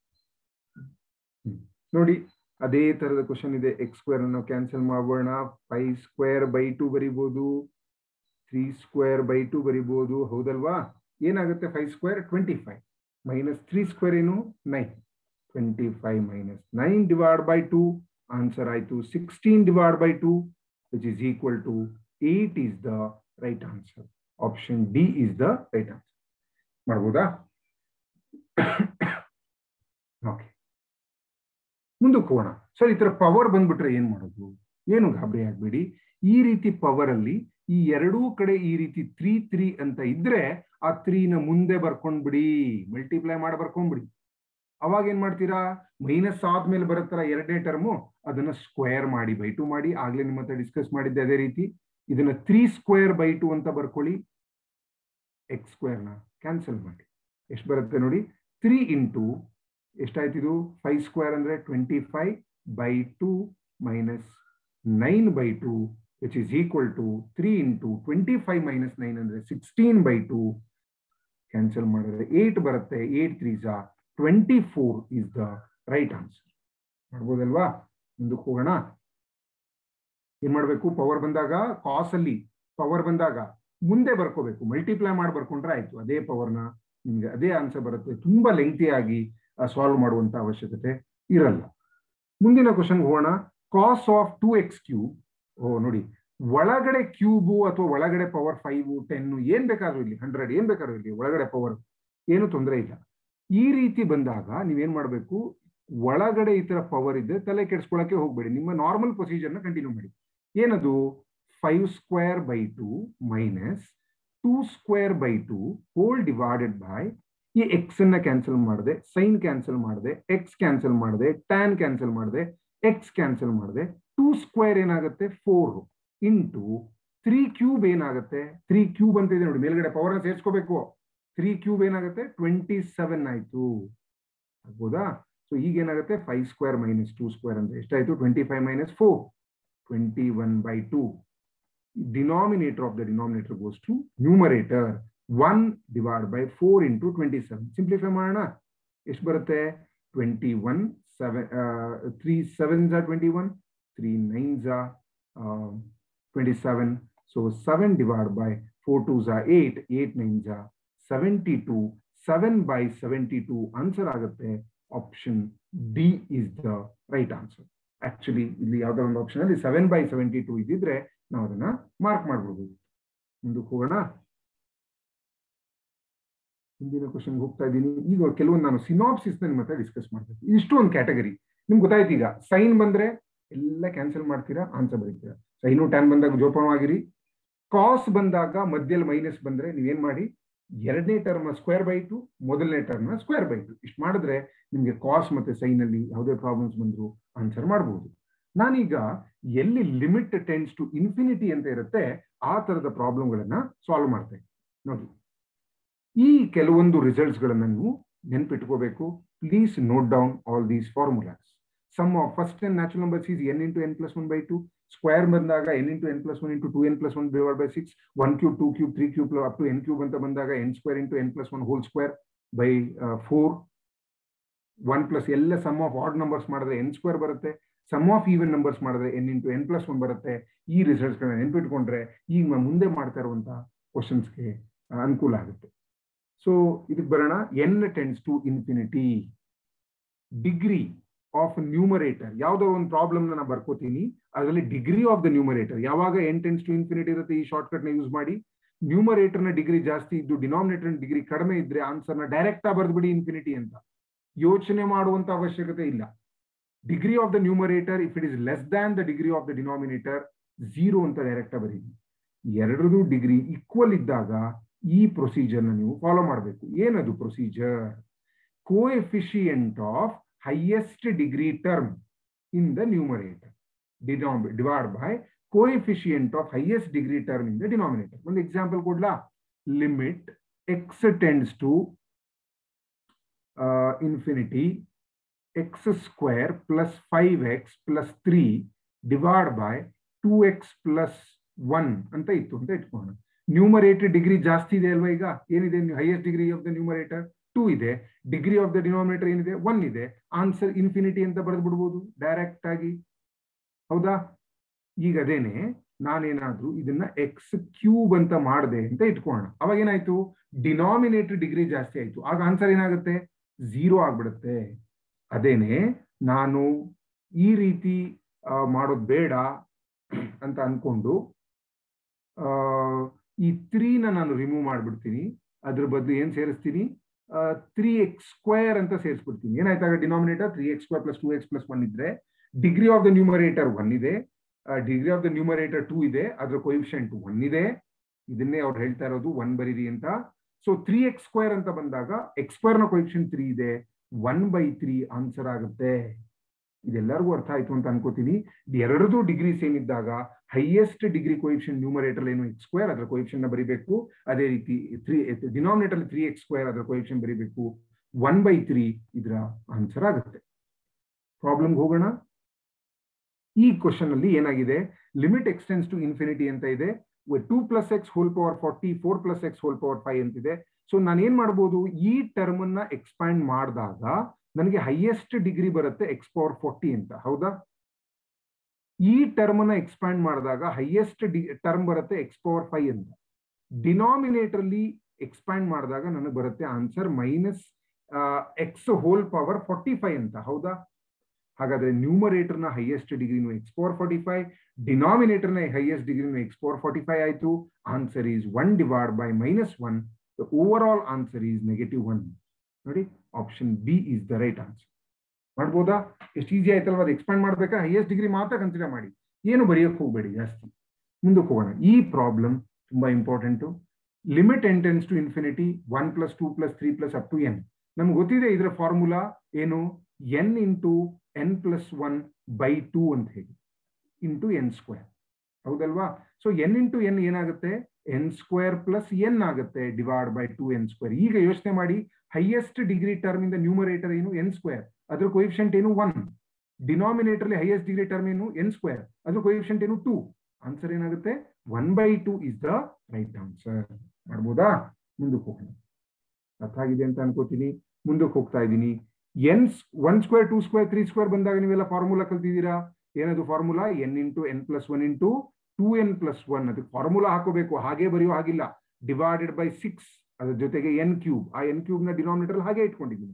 ನೋಡಿ ಅದೇ ತರದ ಕ್ವಶನ್ ಇದೆ ಎಕ್ಸ್ ಸ್ಕ್ವೇರ್ ಅನ್ನು ಕ್ಯಾನ್ಸಲ್ ಮಾಡೋಣ ಫೈ ಸ್ಕ್ವೇರ್ ಬೈ ಟು ಬರಿಬಹುದು ತ್ರೀ ಸ್ಕ್ವೇರ್ ಬೈ ಟು ಬರಿಬಹುದು ಹೌದಲ್ವಾ ಏನಾಗುತ್ತೆ five square twenty five minus three square ಏನು nine twenty five minus nine divide by two answer ಆಯ್ತು sixteen divide by two which is equal to eight is the right answer option D is the right answer ಮಾಡ್ಬೋದಾ okay ಮುಂದಕ್ಕೆ ಹೋಗೋಣ sir ಈ ತರ power ಬಂದ್ಬಿಟ್ರೆ ಏನ್ ಮಾಡೋದು ಏನು ಗಾಬರಿ ಆಗ್ಬೇಡಿ ಈ ರೀತಿ ಪವರ್ ಅಲ್ಲಿ ಈ ಎರಡೂ ಕಡೆ ಈ ರೀತಿ ತ್ರೀ ತ್ರೀ ಅಂತ ಇದ್ರೆ ಆ ತ್ರೀನ ಮುಂದೆ ಬರ್ಕೊಂಡ್ಬಿಡಿ ಮಲ್ಟಿಪ್ಲೈ ಮಾಡಿ ಬರ್ಕೊಂಡ್ಬಿಡಿ ಅವಾಗ ಏನ್ ಮಾಡ್ತೀರಾ ಮೈನಸ್ ಆದ್ಮೇಲೆ ಬರುತ್ತಲ್ಲ ಎರಡನೇ ಟರ್ಮು ಅದನ್ನ ಸ್ಕ್ವೇರ್ ಮಾಡಿ ಬೈ ಟು ಮಾಡಿ ಆಗ್ಲೇ ನಿಮ್ಮ ಹತ್ರ ಡಿಸ್ಕಸ್ ಮಾಡಿದ್ದೆ ಅದೇ ರೀತಿ ಇದನ್ನ ತ್ರೀ ಸ್ಕ್ವೇರ್ ಬೈ ಟು ಅಂತ ಬರ್ಕೊಳ್ಳಿ ಎಕ್ಸ್ ಸ್ಕ್ವೇರ್ನ ಕ್ಯಾನ್ಸಲ್ ಮಾಡಿ ಎಷ್ಟು ಬರುತ್ತೆ ನೋಡಿ ತ್ರೀ ಇಂಟು ಎಷ್ಟಾಯ್ತು ಇದು ಫೈವ್ ಸ್ಕ್ವೇರ್ ಅಂದ್ರೆ twenty five by two minus nine by two which is equal to three into twenty five minus nine ಅಂದ್ರೆ ಸಿಕ್ಸ್ಟೀನ್ ಬೈ ಟು ಕ್ಯಾನ್ಸಲ್ ಮಾಡಿದ್ರೆ ಏಟ್ ಬರುತ್ತೆ ಏಟ್ ತ್ರೀ ಜಾ twenty four is the right answer ಮಾಡ್ಬೋದಲ್ವಾ ಮುಂದಕ್ಕೆ ಹೋಗೋಣ ಏನ್ ಮಾಡ್ಬೇಕು power ಬಂದಾಗ ಕಾಸ್ ಅಲ್ಲಿ ಪವರ್ ಬಂದಾಗ ಮುಂದೆ ಬರ್ಕೋಬೇಕು ಮಲ್ಟಿಪ್ಲೈ ಮಾಡಿ ಬರ್ಕೊಂಡ್ರೆ ಆಯ್ತು ಅದೇ ಪವರ್ನ ನಿಮ್ಗೆ ಅದೇ ಆನ್ಸರ್ ಬರುತ್ತೆ ತುಂಬಾ ಲೆಂಗ್ತಿ ಆಗಿ ಸಾಲ್ವ್ ಮಾಡುವಂತ ಅವಶ್ಯಕತೆ ಇರಲ್ಲ ಮುಂದಿನ ಕ್ವಶನ್ ಹೋಗೋಣ cos of two x cube ಓ ನೋಡಿ ಒಳಗಡೆ ಕ್ಯೂಬು ಅಥವಾ ಒಳಗಡೆ ಪವರ್ ಫೈವ್ ಟೆನ್ ಏನ್ ಬೇಕಾದ್ರೂ ಇಲ್ಲಿ ಹಂಡ್ರೆಡ್ ಏನ್ ಬೇಕಾದ್ರೂ ಇಲ್ಲಿ ಒಳಗಡೆ ಪವರ್ ಏನು ತೊಂದರೆ ಇಲ್ಲ ಈ ರೀತಿ ಬಂದಾಗ ನೀವೇನ್ ಮಾಡ್ಬೇಕು ಒಳಗಡೆ ಈ ತರ ಪವರ್ ಇದೆ ತಲೆ ಕೆಡಿಸ್ಕೊಳಕ್ಕೆ ಹೋಗ್ಬೇಡಿ ನಿಮ್ಮ ನಾರ್ಮಲ್ ಪ್ರೊಸೀಜರ್ನ ಕಂಟಿನ್ಯೂ ಮಾಡಿ ಏನದು five square by two minus two square by two whole divided by ಈ ಎಕ್ಸ್ ಅನ್ನ ಕ್ಯಾನ್ಸಲ್ ಮಾಡಿದೆ ಸೈನ್ ಕ್ಯಾನ್ಸಲ್ ಮಾಡಿದೆ ಎಕ್ಸ್ ಕ್ಯಾನ್ಸಲ್ ಮಾಡಿದೆ ಟ್ಯಾನ್ ಕ್ಯಾನ್ಸಲ್ ಮಾಡಿದೆ ಎಕ್ಸ್ ಕ್ಯಾನ್ಸಲ್ ಮಾಡಿದೆ ಟೂ ಸ್ಕ್ವೇರ್ ಏನಾಗುತ್ತೆ ಫೋರ್ ಇಂಟು ತ್ರೀ ಕ್ಯೂಬ್ ಏನಾಗುತ್ತೆ ತ್ರೀ ಕ್ಯೂಬ್ ಅಂತ ಇದೆ ನೋಡಿ ಮೇಲ್ಗಡೆ ಪವರ್ ಸೇರಿಸ್ಕೋಬೇಕು ತ್ರೀ ಕ್ಯೂಬ್ ಏನಾಗುತ್ತೆ ಟ್ವೆಂಟಿ ಸೆವೆನ್ ಆಯ್ತು ಆಗ್ಬೋದಾ ಸೊ ಈಗ ಏನಾಗುತ್ತೆ five square minus two square ಅಂದ್ರೆ ಎಷ್ಟಾಯ್ತು twenty five minus four twenty one by two denominator of the denominator goes to numerator one divide by four into twenty seven simplify ಮಾಡೋಣ ಎಷ್ಟು ಬರುತ್ತೆ twenty one seven three seven ಝಾ twenty one three nine ಝಾ twenty seven so seven divide by four two ಝಾ eight eight nine ಝಾ seventy two seven by seventy two answer ಆಗುತ್ತೆ option D is the right answer actually ಇಲ್ಲಿ ಯಾವ್ದೋ ಒಂದು option ಅಲ್ಲಿ seven by seventy two ಇದ್ದಿದ್ರೆ ನಾವು ಅದನ್ನ ಮಾರ್ಕ್ ಮಾಡ್ಬಿಡ್ಬೋದು ಮುಂದಕ್ಕೆ ಹೋಗೋಣ ಮುಂದಿನ ಕ್ವಶನ್ ಹೋಗ್ತಾ ಇದ್ದೀನಿ ಈಗ ಕೆಲವೊಂದು ನಾನು ಸಿನಾಪ್ಸಿಸ್ ನಿಮ್ಮ ಹತ್ರ ಡಿಸ್ಕಸ್ ಮಾಡ್ಬೇಕು ಇಷ್ಟು ಒಂದು ಕ್ಯಾಟಗರಿ ನಿಮ್ಗೆ ಗೊತ್ತಾಯ್ತು ಈಗ ಸೈನ್ ಬಂದ್ರೆ ಎಲ್ಲ ಕ್ಯಾನ್ಸಲ್ ಮಾಡ್ತೀರಾ ಆನ್ಸರ್ ಬರೀತೀರಾ ಸೈನು ಟ್ಯಾನ್ ಬಂದಾಗ ಜೋಪಾನವಾಗಿರಿ ಕಾಸ್ ಬಂದಾಗ ಮಧ್ಯದಲ್ಲಿ ಮೈನಸ್ ಬಂದ್ರೆ ನೀವೇನ್ ಮಾಡಿ ಎರಡನೇ ಟರ್ಮ್ ಸ್ಕ್ವೇರ್ ಬೈ ಟು ಮೊದಲನೇ ಟರ್ಮ್ ಸ್ಕ್ವೇರ್ ಬೈ ಟು ಇಷ್ಟು ಮಾಡಿದ್ರೆ ನಿಮ್ಗೆ ಕಾಸ್ ಮತ್ತೆ ಸೈನ್ ಅಲ್ಲಿ ಯಾವುದೇ ಪ್ರಾಬ್ಲಮ್ಸ್ ಬಂದ್ರು ಆನ್ಸರ್ ಮಾಡಬಹುದು ನಾನೀಗ ಎಲ್ಲಿ ಲಿಮಿಟ್ ಟೆನ್ಸ್ ಟು ಇನ್ಫಿನಿಟಿ ಅಂತ ಇರುತ್ತೆ ಆ ತರದ ಪ್ರಾಬ್ಲಮ್ಗಳನ್ನ ಸಾಲ್ವ್ ಮಾಡ್ತೇನೆ ನೋಡಿ ಈ ಕೆಲವೊಂದು ರಿಸಲ್ಟ್ಸ್ ಗಳನ್ನ ನೀವು ನೆನ್ಪಿಟ್ಕೋಬೇಕು please note down all these formulas sum of first and natural numbers is n into n plus one by two square ಬಂದಾಗ n into n plus one into two n plus one divide by six one cube two cube three cube up to n cube ಅಂತ ಬಂದಾಗ n square into n plus one whole square by four one plus ಎಲ್ಲ sum of odd numbers ಮಾಡಿದ್ರೆ N square ಬರುತ್ತೆ sum of even numbers ಮಾಡಿದ್ರೆ n into n plus one ಬರುತ್ತೆ ಈ ರಿಸಲ್ಟ್ಸ್ಗಳನ್ನ ನೆನ್ಪಿಟ್ಕೊಂಡ್ರೆ ಈಗ ಮುಂದೆ ಮಾಡ್ತಾ ಇರುವಂತಹ ಕ್ವಶನ್ಸ್ಗೆ ಅನುಕೂಲ ಆಗುತ್ತೆ ಸೊ ಇದಕ್ಕೆ ಬರೋಣ n tends to infinity degree of numerator ಯಾವ್ದೋ ಒಂದು ಪ್ರಾಬ್ಲಮ್ ನಾನು ಬರ್ಕೋತೀನಿ ಅದರಲ್ಲಿ ಡಿಗ್ರಿ ಆಫ್ ದ ನ್ಯೂಮರೇಟರ್ ಯಾವಾಗ ಎನ್ ಟೆನ್ಸ್ ಟು ಇನ್ಫಿನಿಟಿ ಇರುತ್ತೆ ಈ ಶಾರ್ಟ್ ಕಟ್ ನ ಯೂಸ್ ಮಾಡಿ ನ್ಯೂಮರೇಟರ್ ನ ಡಿಗ್ರಿ ಜಾಸ್ತಿ ಇದ್ದು ಡಿನಾಮಿನೇಟರ್ ಡಿಗ್ರಿ ಕಡಿಮೆ ಇದ್ರೆ ಆನ್ಸರ್ ನ ಡೈರೆಕ್ಟ್ ಆಗಿ ಬರ್ದ್ಬಿಡಿ ಇನ್ಫಿನಿಟಿ ಅಂತ ಯೋಚನೆ ಮಾಡುವಂತ ಅವಶ್ಯಕತೆ ಇಲ್ಲ degree of the numerator if it is less than the degree of the denominator zero ಅಂತ ಡೈರೆಕ್ಟ್ ಆಗಿ ಬರೀರಿ ಎರಡರದು ಡಿಗ್ರಿ ಈಕ್ವಲ್ ಇದ್ದಾಗ ಈ ಪ್ರೊಸೀಜರ್ ನ ನೀವು ಫಾಲೋ ಮಾಡಬೇಕು ಏನದು procedure coefficient of highest degree term in the numerator divided by coefficient of highest degree term in the denominator. One example kodla limit x tends to uh, infinity x square plus 5x plus 3 divided by 2x plus 1 ಅಂತ ಇತ್ತು ಅಂತ ಇಟ್ಕೋಣ numerator degree ಜಾಸ್ತಿ ಇದೆ ಅಲ್ವಾ ಈಗ ಏನಿದೆ highest degree of the numerator two ಇದೆ degree of the denominator ಏನಿದೆ ಒನ್ ಇದೆ ಆನ್ಸರ್ ಇನ್ಫಿನಿಟಿ ಅಂತ ಬರೆದು ಬಿಡ್ಬೋದು ಡೈರೆಕ್ಟ್ ಆಗಿ ಹೌದಾ ಈಗ ಅದೇನೆ ನಾನೇನಾದ್ರೂ ಇದನ್ನ ಎಕ್ಸ್ ಕ್ಯೂಬ್ ಅಂತ ಮಾಡಿದೆ ಅಂತ ಇಟ್ಕೋಣ ಅವಾಗ ಏನಾಯ್ತು ಡಿನಾಮಿನೇಟರ್ ಡಿಗ್ರಿ ಜಾಸ್ತಿ ಆಯ್ತು ಆಗ ಆನ್ಸರ್ ಏನಾಗುತ್ತೆ ಝೀರೋ ಆಗ್ಬಿಡುತ್ತೆ ಅದೇನೆ ನಾನು ಈ ರೀತಿ ಮಾಡೋದು ಬೇಡ ಅಂತ ಅನ್ಕೊಂಡು ಈ ತ್ರೀನ ನಾನು ರಿಮೂವ್ ಮಾಡ್ಬಿಡ್ತೀನಿ ಅದ್ರ ಬದಲು ಏನ್ ಸೇರಿಸ್ತೀನಿ ತ್ರೀ ಎಕ್ಸ್ ಸ್ಕ್ವೇರ್ ಅಂತ ಸೇರಿಸ್ಬಿಡ್ತೀನಿ ಏನಾಯ್ತಾಗ denominator three x square plus two x plus one ಇದ್ರೆ degree of the numerator one ಇದೆ degree of the numerator two ಇದೆ ಅದ್ರ ಕೊಯಿಫಿಷಿಯಂಟ್ ಒನ್ ಇದೆ ಇದನ್ನೇ ಅವ್ರು ಹೇಳ್ತಾ ಇರೋದು ಒನ್ ಬರೀರಿ ಅಂತ ಸೊ ತ್ರೀ ಎಕ್ಸ್ ಸ್ಕ್ವೇರ್ ಅಂತ ಬಂದಾಗ ಎಕ್ಸ್ ಸ್ಕ್ವೇರ್ ನ ಕೊಯಿಫಿಷಿಯಂಟ್ ತ್ರೀ ಇದೆ ಒನ್ ಬೈ ತ್ರೀ ಆನ್ಸರ್ ಆಗುತ್ತೆ ಇದೆಲ್ಲರಿಗೂ ಅರ್ಥ ಆಯ್ತು ಅಂತ ಅನ್ಕೋತೀನಿ ಎರಡರದು ಡಿಗ್ರಿ ಸೇಮ್ ಇದ್ದಾಗ ಹೈಯೆಸ್ಟ್ ಡಿಗ್ರಿ ಕೊಯಿಫಿಷನ್ ನ್ಯೂಮರೇಟರ್ ಏನು ಎಕ್ಸ್ ಸ್ಕ್ವೇರ್ ಅದರ ಕೊಯಿಫಿಷನ್ ಬರೀಬೇಕು ಅದೇ ರೀತಿ three denominator three x square ಅದರ ಕೊಯಿಫಿಷನ್ ಬರೀಬೇಕು ಒನ್ ಬೈ ತ್ರೀ ಇದರ ಆನ್ಸರ್ ಆಗುತ್ತೆ ಪ್ರಾಬ್ಲಮ್ ಹೋಗೋಣ ಈ ಕ್ವಶನ್ ಅಲ್ಲಿ ಏನಾಗಿದೆ ಲಿಮಿಟ್ ಎಕ್ಸ್ಟೆನ್ಸ್ ಟು ಇನ್ಫಿನಿಟಿ ಅಂತ ಇದೆ two plus x whole power forty four plus x whole power five ಅಂತಿದೆ ಸೊ ನಾನು ಏನ್ ಮಾಡ್ಬೋದು ಈ ಟರ್ಮ್ ಅನ್ನ ಎಕ್ಸ್ಪ್ಯಾಂಡ್ ಮಾಡಿದಾಗ ನನಗೆ ಹೈಯೆಸ್ಟ್ ಡಿಗ್ರಿ ಬರುತ್ತೆ ಎಕ್ಸ್ ಪವರ್ ಫೋರ್ಟಿ ಅಂತ ಹೌದಾ ಈ ಟರ್ಮ್ ನ ಎಕ್ಸ್ಪ್ಯಾಂಡ್ ಮಾಡಿದಾಗ ಹೈಯೆಸ್ಟ್ ಡಿ ಟರ್ಮ್ ಬರುತ್ತೆ ಎಕ್ಸ್ ಪವರ್ ಫೈವ್ ಅಂತ ಡಿನಾಮಿನೇಟರ್ ಅಲ್ಲಿ ಎಕ್ಸ್ಪ್ಯಾಂಡ್ ಮಾಡಿದಾಗ ನನಗೆ ಬರುತ್ತೆ answer minus x whole power forty five ಅಂತ ಹೌದಾ ಹಾಗಾದ್ರೆ ನ್ಯೂಮರೇಟರ್ ನ ಹೈಯೆಸ್ಟ್ ಡಿಗ್ರಿನು x power forty five denominator ನ ಹೈಯೆಸ್ಟ್ ಡಿಗ್ರಿನು ಎಕ್ಸ್ ಪವರ್ ಫಾರ್ಟಿ ಫೈವ್ ಆಯ್ತು answer is one divide by minus one the overall answer is negative one ನೋಡಿ option B is the right answer ಮಾಡ್ಬೋದಾ ಎಷ್ಟು easy ಆಯ್ತಲ್ವಾ ಅದು expand ಮಾಡ್ಬೇಕಾ highest degree ಮಾತ್ರ ಕನ್ಸಿಡರ್ ಮಾಡಿ ಏನು ಬರೆಯಕ್ಕೆ ಹೋಗಬೇಡಿ ಜಾಸ್ತಿ ಮುಂದಕ್ಕೆ ಹೋಗೋಣ ಈ ಪ್ರಾಬ್ಲಮ್ ತುಂಬಾ important limit n tends to infinity one plus two plus three plus up to n ನಮ್ಗೆ ಗೊತ್ತಿದೆ ಇದರ ಫಾರ್ಮುಲಾ ಏನು n into n plus one by two ಅಂತ ಹೇಳಿ ಇಂಟು ಎನ್ ಸ್ಕ್ವೇರ್ ಹೌದಲ್ವಾ ಸೊ ಎನ್ ಇಂಟು ಎನ್ ಏನಾಗುತ್ತೆ ಎನ್ ಸ್ಕ್ವೇರ್ ಪ್ಲಸ್ ಎನ್ ಆಗುತ್ತೆ divide by two n square ಈಗ ಯೋಚನೆ ಮಾಡಿ ಹೈಯೆಸ್ಟ್ ಡಿಗ್ರಿ ಟರ್ಮ್ ಇಂದ ನ್ಯೂಮರೇಟರ್ ಏನು ಎನ್ ಸ್ಕ್ವೇರ್ ಅದ್ರ ಕೊಯಿಫಿಷಿಯಂಟ್ ಏನು ಒನ್ ಡಿನಾಮಿನೇಟರ್ ಅಲ್ಲಿ ಹೈಯೆಸ್ಟ್ ಡಿಗ್ರಿ ಟರ್ಮ್ ಏನು ಎನ್ ಸ್ಕ್ವೇರ್ ಅದ್ರ ಕೊಯಿಫಿಷಿಯಂಟ್ ಏನು ಟೂ ಆನ್ಸರ್ ಏನಾಗುತ್ತೆ one by two is the right answer ಮಾಡ್ಬೋದಾ ಮುಂದಕ್ಕೆ ಹೋಗೋಣ ಅರ್ಥ ಆಗಿದೆ ಅಂತ ಅನ್ಕೋತೀನಿ ಮುಂದಕ್ಕೆ ಹೋಗ್ತಾ ಇದ್ದೀನಿ n one square two square three square ಬಂದಾಗ ನೀವೆಲ್ಲ ಫಾರ್ಮುಲಾ ಕಲ್ತಿದ್ದೀರಾ ಏನದು formula n into n plus one into two n plus one ಅದಕ್ಕೆ ಫಾರ್ಮುಲಾ ಹಾಕೋಬೇಕು ಹಾಗೆ ಬರೆಯೋ ಹಾಗಿಲ್ಲ ಡಿವೈಡೆಡ್ ಬೈ ಸಿಕ್ಸ್ ಅದ್ರ ಜೊತೆಗೆ ಎನ್ ಕ್ಯೂಬ್ ಆ ಎನ್ ಕ್ಯೂಬ್ ನ ಡಿನಾಮಿನೇಟರ್ ಹಾಗೆ ಇಟ್ಕೊಂಡಿದ್ದೀನಿ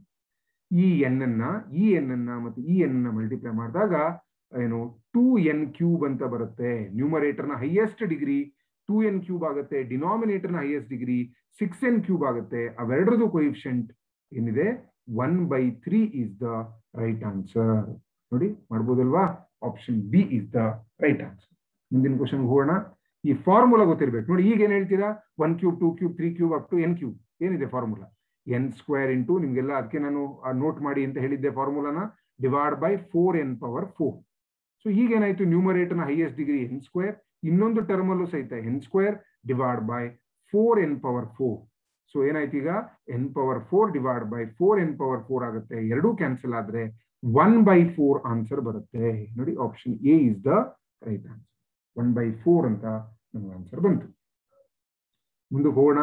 ಈ ಎನ್ ಅನ್ನ ಈ ಎನ್ ಅನ್ನ ಮತ್ತೆ ಈ ಎನ್ ಅನ್ನ ಮಲ್ಟಿಪ್ಲೈ ಮಾಡಿದಾಗ ಏನು ಟೂ ಎನ್ ಕ್ಯೂಬ್ ಅಂತ ಬರುತ್ತೆ ನ್ಯೂಮರೇಟರ್ ನ highest degree two n cube ಆಗುತ್ತೆ ಡಿನಾಮಿನೇಟರ್ ನ highest degree six n cube ಆಗುತ್ತೆ ಅವೆರಡರದು ಕೊಯಿಫಿಷಿಯಂಟ್ ಏನಿದೆ one by three is the right answer ನೋಡಿ ಮಾಡ್ಬೋದಲ್ವಾ option B is the right answer ಮುಂದಿನ ಕ್ವಶನ್ ಹೋಗೋಣ ಈ ಫಾರ್ಮುಲಾ ಗೊತ್ತಿರ್ಬೇಕು ನೋಡಿ ಈಗ ಏನ್ ಹೇಳ್ತೀರಾ one cube two cube three cube up to n cube ಏನಿದೆ ಫಾರ್ಮುಲಾ ಎನ್ ಸ್ಕ್ವೇರ್ ಇಂಟು ನಿಮ್ಗೆಲ್ಲ ಅದಕ್ಕೆ ನಾನು ನೋಟ್ ಮಾಡಿ ಅಂತ ಹೇಳಿದ್ದೆ ಫಾರ್ಮುಲಾನ divide by four n power four so ಈಗೇನಾಯ್ತು ನ್ಯೂಮರೇಟರ್ನ ಹೈಯೆಸ್ಟ್ ಡಿಗ್ರಿ ಎನ್ ಸ್ಕ್ವೇರ್ ಇನ್ನೊಂದು ಟರ್ಮ್ ಅಲ್ಲೂ ಸಹಿತ n square divide by four n power four so ಏನಾಯ್ತು ಈಗ n power four divide by four n power four ಆಗುತ್ತೆ ಎರಡೂ ಕ್ಯಾನ್ಸಲ್ ಆದ್ರೆ ಒನ್ ಬೈ ಫೋರ್ ಆನ್ಸರ್ ಬರುತ್ತೆ ನೋಡಿ option A is the right answer one by four ಅಂತ ನಮ್ಗೆ answer ಬಂತು ಮುಂದಕ್ಕೆ ಹೋಗೋಣ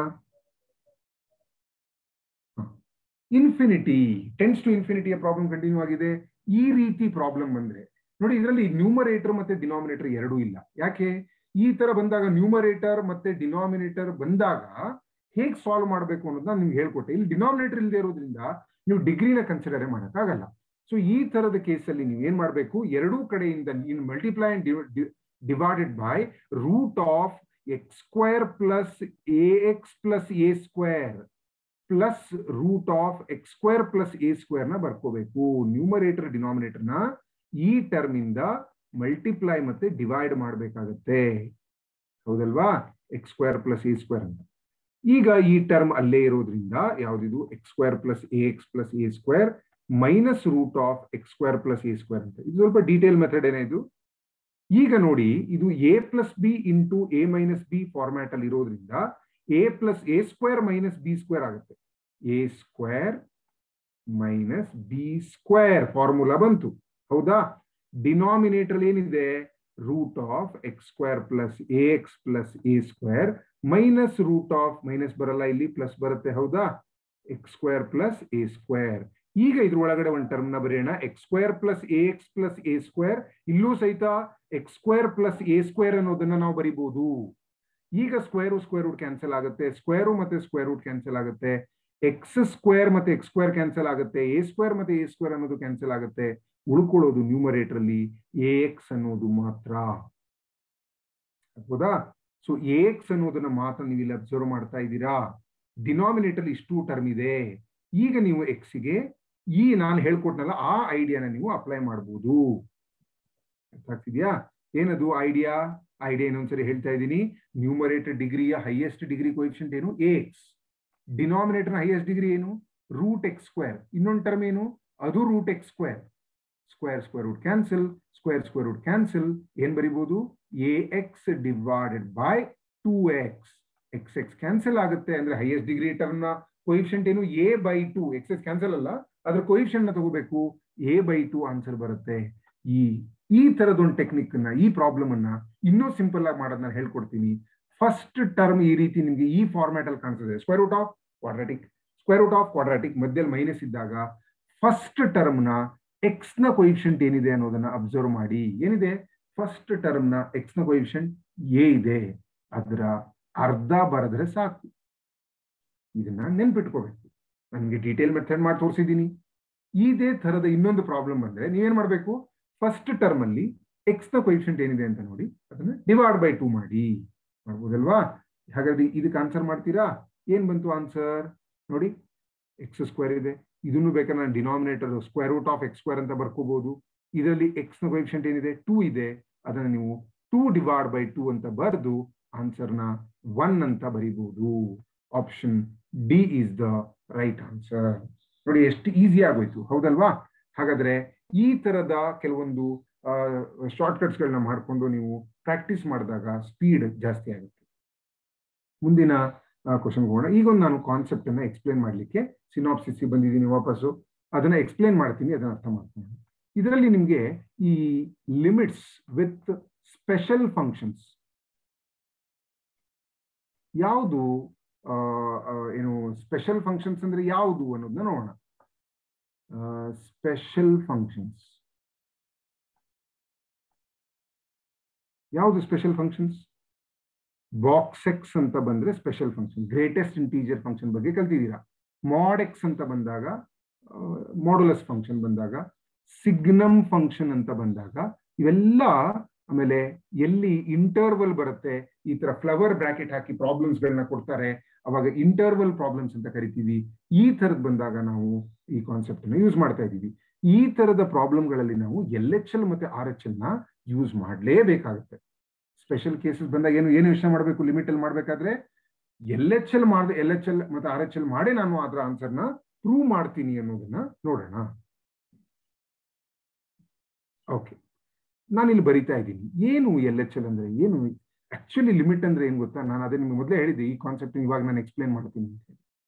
ಇನ್ಫಿನಿಟಿ ಟೆನ್ಸ್ ಟು ಇನ್ಫಿನಿಟಿಯ ಪ್ರಾಬ್ಲಮ್ ಕಂಟಿನ್ಯೂ ಆಗಿದೆ ಈ ರೀತಿ ಪ್ರಾಬ್ಲಮ್ ಬಂದ್ರೆ ನೋಡಿ ಇದರಲ್ಲಿ ನ್ಯೂಮರೇಟರ್ ಮತ್ತೆ ಡಿನಾಮಿನೇಟರ್ ಎರಡೂ ಇಲ್ಲ ಯಾಕೆ ಈ ತರ ಬಂದಾಗ ನ್ಯೂಮರೇಟರ್ ಮತ್ತೆ ಡಿನಾಮಿನೇಟರ್ ಬಂದಾಗ ಹೇಗೆ ಸಾಲ್ವ್ ಮಾಡಬೇಕು ಅನ್ನೋದನ್ನ ನಿಮ್ಗೆ ಹೇಳ್ಕೊಟ್ಟೆ ಇಲ್ಲಿ ಡಿನಾಮಿನೇಟರ್ ಇಲ್ಲದೆ ಇರೋದ್ರಿಂದ ನೀವು ಡಿಗ್ರಿನ ಕನ್ಸಿಡರ್ ಮಾಡೋಕ್ಕಾಗಲ್ಲ ಸೊ ಈ ತರದ ಕೇಸಲ್ಲಿ ನೀವು ಏನ್ ಮಾಡಬೇಕು ಎರಡೂ ಕಡೆಯಿಂದ in multiply and divided by root of x square plus a x plus a square plus root of x square plus a square ನ ಬರ್ಕೋಬೇಕು ನ್ಯೂಮರೇಟರ್ ಡಿನಾಮಿನೇಟರ್ ನ ಈ ಟರ್ಮ್ ಇಂದ ಮಲ್ಟಿಪ್ಲೈ ಮತ್ತೆ ಡಿವೈಡ್ ಮಾಡಬೇಕಾಗತ್ತೆ ಹೌದಲ್ವಾ x square plus a square ಅಂತ ಈಗ ಈ ಟರ್ಮ್ ಅಲ್ಲೇ ಇರೋದ್ರಿಂದ ಯಾವ್ದಿದು x square plus a x plus a square minus root of x square plus a square ಅಂತ ಇದು ಸ್ವಲ್ಪ ಡೀಟೇಲ್ ಮೆಥಡ್ ಏನಿದು ಈಗ ನೋಡಿ ಇದು a plus b into a minus b format ಅಲ್ಲಿ ಇರೋದ್ರಿಂದ a plus a square minus b square ಆಗುತ್ತೆ a square minus b square formula ಬಂತು ಹೌದಾ ಡಿನಾಮಿನೇಟರ್ ಏನಿದೆ root of x square plus a x plus a square minus root of minus ಬರಲ್ಲ ಇಲ್ಲಿ plus ಬರುತ್ತೆ ಹೌದಾ x square plus a square ಈಗ ಇದ್ರೊಳಗಡೆ ಒಂದು ಟರ್ಮ್ ನ ಬರೆಯೋಣ x square plus a x plus a square ಇಲ್ಲೂ ಸಹಿತ x square plus a square ಅನ್ನೋದನ್ನ ನಾವು ಬರಿಬಹುದು ಈಗ ಸ್ಕ್ವೇರು ಸ್ಕ್ವೇರ್ ರೂಟ್ ಕ್ಯಾನ್ಸಲ್ ಆಗುತ್ತೆ ಸ್ಕ್ವೇರು ಮತ್ತೆ ಸ್ಕ್ವೇರ್ ರೂಟ್ ಕ್ಯಾನ್ಸಲ್ ಆಗುತ್ತೆ ಎಕ್ಸ್ ಸ್ಕ್ವೇರ್ ಮತ್ತೆ ಎಕ್ಸ್ ಸ್ಕ್ವೇರ್ ಕ್ಯಾನ್ಸಲ್ ಆಗುತ್ತೆ ಎ ಸ್ಕ್ವೇರ್ ಮತ್ತೆ ಎ ಸ್ಕ್ವೇರ್ ಅನ್ನೋದು ಕ್ಯಾನ್ಸಲ್ ಆಗುತ್ತೆ ಉಳ್ಕೊಳ್ಳೋದು ನ್ಯೂಮರೇಟರ್ ಅಲ್ಲಿ ಎ ಎಕ್ಸ್ ಅನ್ನೋದು ಮಾತ್ರ ಹೌದಾ ಸೊ ಎ ಎಕ್ಸ್ ಅನ್ನೋದನ್ನ ಮಾತ್ರ ನೀವು ಇಲ್ಲಿ ಅಬ್ಸರ್ವ್ ಮಾಡ್ತಾ ಇದ್ದೀರಾ ಡಿನಾಮಿನೇಟರ್ ಇಷ್ಟು ಟರ್ಮ್ ಇದೆ ಈಗ ನೀವು ಎಕ್ಸ್ಗೆ ಈ ನಾನು ಹೇಳ್ಕೊಟ್ನಲ್ಲ ಆ ಐಡಿಯಾನ ನೀವು ಅಪ್ಲೈ ಮಾಡಬಹುದು ಅರ್ಥ ಆಗ್ತಿದ್ಯಾ ಏನದು ಐಡಿಯಾ ಐಡಿಯಾ ಇನ್ನೊಂದ್ಸರಿ ಹೇಳ್ತಾ ಇದ್ದೀನಿ ನ್ಯೂಮರೇಟರ್ ಡಿಗ್ರಿಯ ಹೈಯೆಸ್ಟ್ ಡಿಗ್ರಿ ಕೋಎಫಿಷಿಯಂಟ್ ಏನು a x denominator highest degree ಏನು ರೂಟ್ ಎಕ್ಸ್ ಸ್ಕ್ವೇರ್ ಇನ್ನೊಂದು ಟರ್ಮ್ ಏನು ಅದು root x square square square root cancel square square root cancel ಏನ್ ಬರಿಬಹುದು a x divided by two x x x cancel ಆಗುತ್ತೆ ಅಂದ್ರೆ highest degree term ನ coefficient ಏನು a by two x x cancel ಅಲ್ಲ ಅದ್ರ ಕೊಯಿಫಿಷಿಯಂಟ್ ನ ತಗೋಬೇಕು ಎ ಬೈ ಟು ಆನ್ಸರ್ ಬರುತ್ತೆ ಈ ಈ ತರದೊಂದು ಟೆಕ್ನಿಕ್ ಅನ್ನ ಈ ಪ್ರಾಬ್ಲಮ್ ಅನ್ನ ಇನ್ನೂ ಸಿಂಪಲ್ ಆಗಿ ಮಾಡೋದನ್ನ ಹೇಳ್ಕೊಡ್ತೀನಿ ಫಸ್ಟ್ ಟರ್ಮ್ ಈ ರೀತಿ ನಿಮ್ಗೆ ಈ ಫಾರ್ಮ್ಯಾಟ್ ಅಲ್ಲಿ ಕಾಣಿಸ್ತದೆ square root of quadratic square root of quadratic ಮಧ್ಯದಲ್ಲಿ ಮೈನಸ್ ಇದ್ದಾಗ ಫಸ್ಟ್ ಟರ್ಮ್ನ ಎಕ್ಸ್ ನ ಕೊಯಿಫಿಷಿಯಂಟ್ ಏನಿದೆ ಅನ್ನೋದನ್ನ ಅಬ್ಸರ್ವ್ ಮಾಡಿ ಏನಿದೆ ಫಸ್ಟ್ ಟರ್ಮ್ನ ಎಕ್ಸ್ ನ ಕೊಯಿಫಿಷಿಯಂಟ್ ಎ ಇದೆ ಅದರ ಅರ್ಧ ಬರೆದ್ರೆ ಸಾಕು ಇದನ್ನ ನೆನ್ಪಿಟ್ಕೋಬೇಕು ನನಗೆ ಡೀಟೇಲ್ ಮೆಥಡ್ ಮಾಡಿ ತೋರಿಸಿದ್ದೀನಿ ಇದೇ ತರದ ಇನ್ನೊಂದು ಪ್ರಾಬ್ಲಮ್ ಬಂದ್ರೆ ನೀವೇನ್ ಮಾಡ್ಬೇಕು ಫಸ್ಟ್ ಟರ್ಮ್ ಅಲ್ಲಿ ಎಕ್ಸ್ ನ ಕೊಯಿಫಿಷಿಯಂಟ್ ಏನಿದೆ ಅಂತ ನೋಡಿ ಅದನ್ನ ಡಿವೈಡ್ ಬೈ ಟೂ ಮಾಡಿ ಮಾಡ್ಬೋದಲ್ವಾ ಹಾಗಾದ್ರೆ ಇದಕ್ಕೆ ಆನ್ಸರ್ ಮಾಡ್ತೀರಾ ಏನ್ ಬಂತು ಆನ್ಸರ್ ನೋಡಿ ಎಕ್ಸ್ ಸ್ಕ್ವೇರ್ ಇದೆ ಇದನ್ನು ಬೇಕಾದ್ರೆ ನಾನು denominator square root of x square ಅಂತ ಬರ್ಕೋಬಹುದು ಇದರಲ್ಲಿ ಎಕ್ಸ್ ನ ಕೊಯಿಫಿಷಿಯಂಟ್ ಏನಿದೆ ಟೂ ಇದೆ ಅದನ್ನ ನೀವು ಟೂ ಡಿವೈಡ್ ಬೈ ಟೂ ಅಂತ ಬರೆದು ಆನ್ಸರ್ನ ಒನ್ ಅಂತ ಬರೀಬಹುದು option D is the right answer ನೋಡಿ ಎಷ್ಟು ಈಸಿ ಆಗೋಯ್ತು ಹೌದಲ್ವಾ ಹಾಗಾದ್ರೆ ಈ ತರದ ಕೆಲವೊಂದು ಶಾರ್ಟ್ ಕಟ್ಸ್ ಗಳನ್ನ ಮಾಡಿಕೊಂಡು ನೀವು ಪ್ರಾಕ್ಟೀಸ್ ಮಾಡಿದಾಗ ಸ್ಪೀಡ್ ಜಾಸ್ತಿ ಆಗುತ್ತೆ ಮುಂದಿನ ಕ್ವಶನ್ ಹೋಗೋಣ ಈಗ ಒಂದು ನಾನು ಕಾನ್ಸೆಪ್ಟ್ ಅನ್ನ ಎಕ್ಸ್ಪ್ಲೇನ್ ಮಾಡ್ಲಿಕ್ಕೆ ಸಿನಾಪ್ಸಿಸ್ ಬಂದಿದ್ದೀನಿ ವಾಪಸ್ಸು ಅದನ್ನ ಎಕ್ಸ್ಪ್ಲೇನ್ ಮಾಡ್ತೀನಿ ಅದನ್ನ ಅರ್ಥ ಮಾಡ್ತೀನಿ ಇದರಲ್ಲಿ ನಿಮ್ಗೆ ಈ ಲಿಮಿಟ್ಸ್ ವಿತ್ ಸ್ಪೆಷಲ್ ಫಂಕ್ಷನ್ಸ್ ಯಾವುದು ಏನು ಸ್ಪೆಷಲ್ ಫಂಕ್ಷನ್ಸ್ ಅಂದ್ರೆ ಯಾವುದು ಅನ್ನೋದನ್ನ ನೋಡೋಣ ಸ್ಪೆಷಲ್ ಫಂಕ್ಷನ್ಸ್ ಯಾವುದು ಸ್ಪೆಷಲ್ ಫಂಕ್ಷನ್ಸ್ ಬಾಕ್ಸ್ ಎಕ್ಸ್ ಅಂತ ಬಂದ್ರೆ special function greatest integer function ಬಗ್ಗೆ ಕಲ್ತಿದ್ದೀರಾ ಮಾಡ್ ಎಕ್ಸ್ ಅಂತ ಬಂದಾಗ ಮಾಡ್ಯುಲಸ್ ಫಂಕ್ಷನ್ ಬಂದಾಗ ಸಿಗ್ನಮ್ ಫಂಕ್ಷನ್ ಅಂತ ಬಂದಾಗ ಇವೆಲ್ಲ ಆಮೇಲೆ ಎಲ್ಲಿ ಇಂಟರ್ವಲ್ ಬರುತ್ತೆ ಈ ತರ ಫ್ಲವರ್ ಬ್ರಾಕೆಟ್ ಹಾಕಿ ಪ್ರಾಬ್ಲಮ್ಸ್ ಗಳನ್ನ ಕೊಡ್ತಾರೆ ಅವಾಗ ಇಂಟರ್ವಲ್ ಪ್ರಾಬ್ಲಮ್ಸ್ ಅಂತ ಕರಿತೀವಿ ಈ ತರದ್ ಬಂದಾಗ ನಾವು ಈ ಕಾನ್ಸೆಪ್ಟ್ ಅನ್ನ ಯೂಸ್ ಮಾಡ್ತಾ ಇದೀವಿ ಈ ತರದ ಪ್ರಾಬ್ಲಮ್ಗಳಲ್ಲಿ ನಾವು ಎಲ್ ಎಚ್ ಎಲ್ ಮತ್ತೆ ಆರ್ ಎಚ್ ಎಲ್ ನ ಯೂಸ್ ಮಾಡಲೇಬೇಕಾಗುತ್ತೆ ಸ್ಪೆಷಲ್ ಕೇಸಸ್ ಬಂದಾಗ ಏನು ಏನು ಯೋಚನೆ ಮಾಡಬೇಕು ಲಿಮಿಟ್ ಅಲ್ಲಿ ಮಾಡ್ಬೇಕಾದ್ರೆ ಎಲ್ ಎಚ್ ಎಲ್ ಮಾಡಿದ್ರೆ ಎಲ್ ಎಚ್ ಎಲ್ ಮತ್ತೆ ಆರ್ ಎಚ್ ಎಲ್ ಮಾಡಿ ನಾನು ಅದರ ಆನ್ಸರ್ನ ಪ್ರೂವ್ ಮಾಡ್ತೀನಿ ಅನ್ನೋದನ್ನ ನೋಡೋಣ ಓಕೆ ನಾನು ಇಲ್ಲಿ ಬರಿತಾ ಇದ್ದೀನಿ ಏನು ಎಲ್ ಎಚ್ ಎಲ್ ಅಂದ್ರೆ ಏನು ಆಕ್ಚುಲಿ ಲಿಮಿಟ್ ಅಂದ್ರೆ ಏನ್ ಗೊತ್ತಾ ನಾನು ಅದೇ ನಿಮ್ಗೆ ಮೊದಲೇ ಹೇಳಿದ್ದೆ ಈ ಕಾನ್ಸೆಪ್ಟ್ ಇವಾಗ ನಾನು ಎಕ್ಸ್ಪ್ಲೇನ್ ಮಾಡ್ತೀನಿ ಅಂತ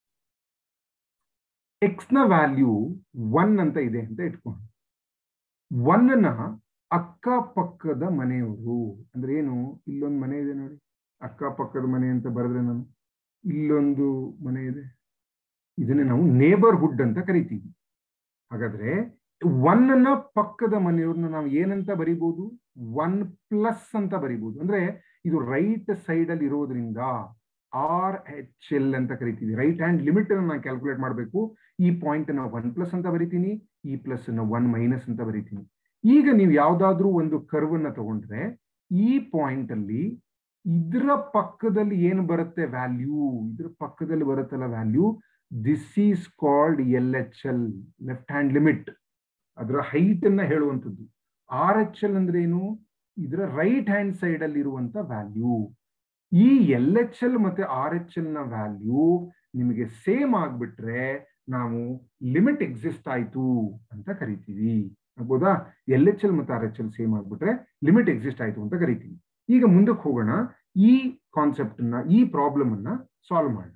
ಎಕ್ಸ್ ನ ವ್ಯಾಲ್ಯೂ ಒನ್ ಅಂತ ಇದೆ ಅಂತ ಇಟ್ಕೊಂಡು ಒನ್ ನ ಅಕ್ಕಪಕ್ಕದ ಮನೆಯವರು ಅಂದ್ರೆ ಏನು ಇಲ್ಲೊಂದು ಮನೆ ಇದೆ ನೋಡಿ ಅಕ್ಕಪಕ್ಕದ ಮನೆ ಅಂತ ಬರೆದ್ರೆ ನಾನು ಇಲ್ಲೊಂದು ಮನೆ ಇದೆ ಇದನ್ನೇ ನಾವು ನೇಬರ್ಹುಡ್ ಅಂತ ಕರಿತೀವಿ ಹಾಗಾದ್ರೆ ಒನ್ ನ ಪಕ್ಕದ ಮನೆಯವ್ರನ್ನ ನಾವು ಏನಂತ ಬರಿಬಹುದು ಒನ್ ಪ್ಲಸ್ ಅಂತ ಬರಿಬಹುದು ಅಂದ್ರೆ ಇದು ರೈಟ್ ಸೈಡ್ ಅಲ್ಲಿ ಇರೋದ್ರಿಂದ ಆರ್ ಎಚ್ ಎಲ್ ಅಂತ ಕರಿತೀವಿ ರೈಟ್ ಹ್ಯಾಂಡ್ ಲಿಮಿಟ್ ಅನ್ನು ನಾನು ಕ್ಯಾಲ್ಕುಲೇಟ್ ಮಾಡಬೇಕು ಈ ಪಾಯಿಂಟ್ ಅನ್ನ ಒನ್ ಪ್ಲಸ್ ಅಂತ ಬರಿತೀನಿ ಈ ಪ್ಲಸ್ ಅನ್ನ ಒನ್ ಮೈನಸ್ ಅಂತ ಬರಿತೀನಿ ಈಗ ನೀವು ಯಾವ್ದಾದ್ರೂ ಒಂದು ಕರ್ವ್ ಅನ್ನ ತಗೊಂಡ್ರೆ ಈ ಪಾಯಿಂಟ್ ಅಲ್ಲಿ ಇದ್ರ ಪಕ್ಕದಲ್ಲಿ ಏನು ಬರುತ್ತೆ ವ್ಯಾಲ್ಯೂ ಇದ್ರ ಪಕ್ಕದಲ್ಲಿ ಬರುತ್ತಲ್ಲ value this is called L H L left hand limit ಅದರ ಹೈಟ್ ಅನ್ನ ಹೇಳುವಂಥದ್ದು ಆರ್ ಎಚ್ ಎಲ್ ಅಂದ್ರೆ ಏನು ಇದರ ರೈಟ್ ಹ್ಯಾಂಡ್ ಸೈಡ್ ಅಲ್ಲಿ ಇರುವಂತ ವ್ಯಾಲ್ಯೂ ಈ ಎಲ್ ಎಚ್ ಎಲ್ ಮತ್ತೆ ಆರ್ ಎಚ್ ಎಲ್ ನ ವ್ಯಾಲ್ಯೂ ನಿಮಗೆ ಸೇಮ್ ಆಗ್ಬಿಟ್ರೆ ನಾವು ಲಿಮಿಟ್ ಎಕ್ಸಿಸ್ಟ್ ಆಯ್ತು ಅಂತ ಕರಿತೀವಿ ಆಗ್ಬೋದಾ ಎಲ್ ಎಚ್ ಎಲ್ ಮತ್ತೆ ಆರ್ ಎಚ್ ಎಲ್ ಸೇಮ್ ಆಗ್ಬಿಟ್ರೆ ಲಿಮಿಟ್ ಎಕ್ಸಿಸ್ಟ್ ಆಯ್ತು ಅಂತ ಕರಿತೀವಿ ಈಗ ಮುಂದಕ್ಕೆ ಹೋಗೋಣ ಈ ಕಾನ್ಸೆಪ್ಟ್ ನ ಈ ಪ್ರಾಬ್ಲಮ್ ಅನ್ನ ಸಾಲ್ವ್ ಮಾಡೋಣ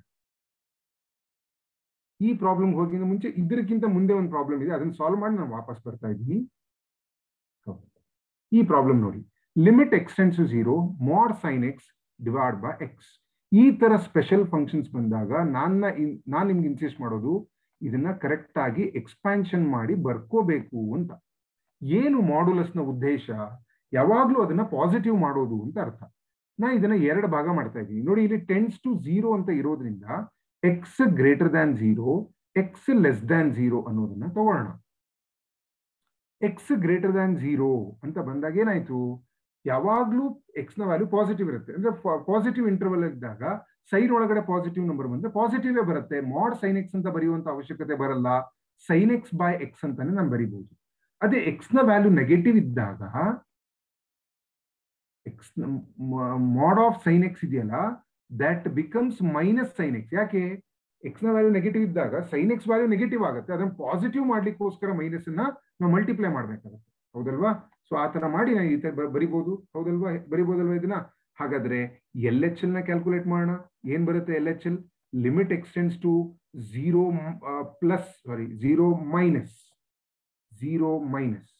ಈ ಪ್ರಾಬ್ಲಮ್ ಹೋಗಿಂದ ಮುಂಚೆ ಇದಕ್ಕಿಂತ ಮುಂದೆ ಒಂದು ಪ್ರಾಬ್ಲಮ್ ಇದೆ ಅದನ್ನ ಸಾಲ್ವ್ ಮಾಡಿ ನಾನು ವಾಪಸ್ ಬರ್ತಾ ಇದ್ದೀನಿ ಈ ಪ್ರಾಬ್ಲಮ್ ನೋಡಿ limit x tends zero mod sine x divide by x ಈ ತರ ಸ್ಪೆಷಲ್ ಫಂಕ್ಷನ್ಸ್ ಬಂದಾಗ ನನ್ನ ನಾನು ನಿಮ್ಗೆ ಇನ್ಸಿಸ್ಟ್ ಮಾಡೋದು ಇದನ್ನ ಕರೆಕ್ಟ್ ಆಗಿ ಎಕ್ಸ್ಪ್ಯಾನ್ಷನ್ ಮಾಡಿ ಬರ್ಕೋಬೇಕು ಅಂತ ಏನು ಮಾಡ್ಯುಲಸ್ ನ ಉದ್ದೇಶ ಯಾವಾಗ್ಲೂ ಅದನ್ನ ಪಾಸಿಟಿವ್ ಮಾಡೋದು ಅಂತ ಅರ್ಥ ನಾ ಇದನ್ನ ಎರಡು ಭಾಗ ಮಾಡ್ತಾ ಇದ್ದೀನಿ ನೋಡಿ ಇಲ್ಲಿ ಟೆನ್ಸ್ ಟು ಝೀರೋ ಅಂತ ಇರೋದ್ರಿಂದ x greater than zero x less than zero ಅನ್ನೋದನ್ನ ತಗೊಳ್ಳೋಣ ಎಕ್ಸ್ ಗ್ರೇಟರ್ ದ್ಯಾನ್ ಝೀರೋ ಅಂತ ಬಂದಾಗ ಏನಾಯ್ತು ಯಾವಾಗ್ಲೂ ಎಕ್ಸ್ ನ ವ್ಯಾಲ್ಯೂ ಪಾಸಿಟಿವ್ ಇರುತ್ತೆ ಅಂದ್ರೆ ಪಾಸಿಟಿವ್ ಇಂಟರ್ವಲ್ ಇದ್ದಾಗ ಸೈನ್ ಒಳಗಡೆ ಪಾಸಿಟಿವ್ ನಂಬರ್ ಬಂದ್ರೆ ಪಾಸಿಟಿವ್ ಬರುತ್ತೆ ಮಾಡ್ ಸೈನ್ ಎಕ್ಸ್ ಅಂತ ಬರೆಯುವಂತ ಅವಶ್ಯಕತೆ ಬರಲ್ಲ ಸೈನ್ ಎಕ್ಸ್ ಬೈ ಎಕ್ಸ್ ಅಂತಾನೆ ನಾನು ಬರಿಬಹುದು ಅದೇ ಎಕ್ಸ್ ನ ವ್ಯಾಲ್ಯೂ ನೆಗೆಟಿವ್ ಇದ್ದಾಗ x mod of sine x ಇದೆಯಲ್ಲ that becomes minus sine x ಯಾಕೆ ಎಕ್ಸ್ ನ ವ್ಯಾಲ್ಯೂ ನೆಗೆಟಿವ್ ಇದ್ದಾಗ ಸೈನ್ ಎಕ್ಸ್ ವ್ಯಾಲ್ಯೂ ನೆಗೆಟಿವ್ ಆಗುತ್ತೆ ಅದನ್ನ ಪಾಸಿಟಿವ್ ಮಾಡ್ಲಿಕ್ಕೋಸ್ಕರ ಮೈನಸ್ ಅನ್ನ ನಾವು ಮಲ್ಟಿಪ್ಲೈ ಮಾಡ್ಬೇಕಾಗುತ್ತೆ ಹೌದಲ್ವಾ ಸೊ ಆ ತರ ಮಾಡಿ ನಾವು ಈ ತರ ಬರಿಬಹುದು ಹೌದಲ್ವಾ ಬರಿಬಹುದಲ್ವಾ ಇದನ್ನ ಹಾಗಾದ್ರೆ ಎಲ್ ಎಚ್ ಎಲ್ ನ ಕ್ಯಾಲ್ಕುಲೇಟ್ ಮಾಡೋಣ ಏನ್ ಬರುತ್ತೆ L H L limit x tends to zero plus sorry zero minus zero minus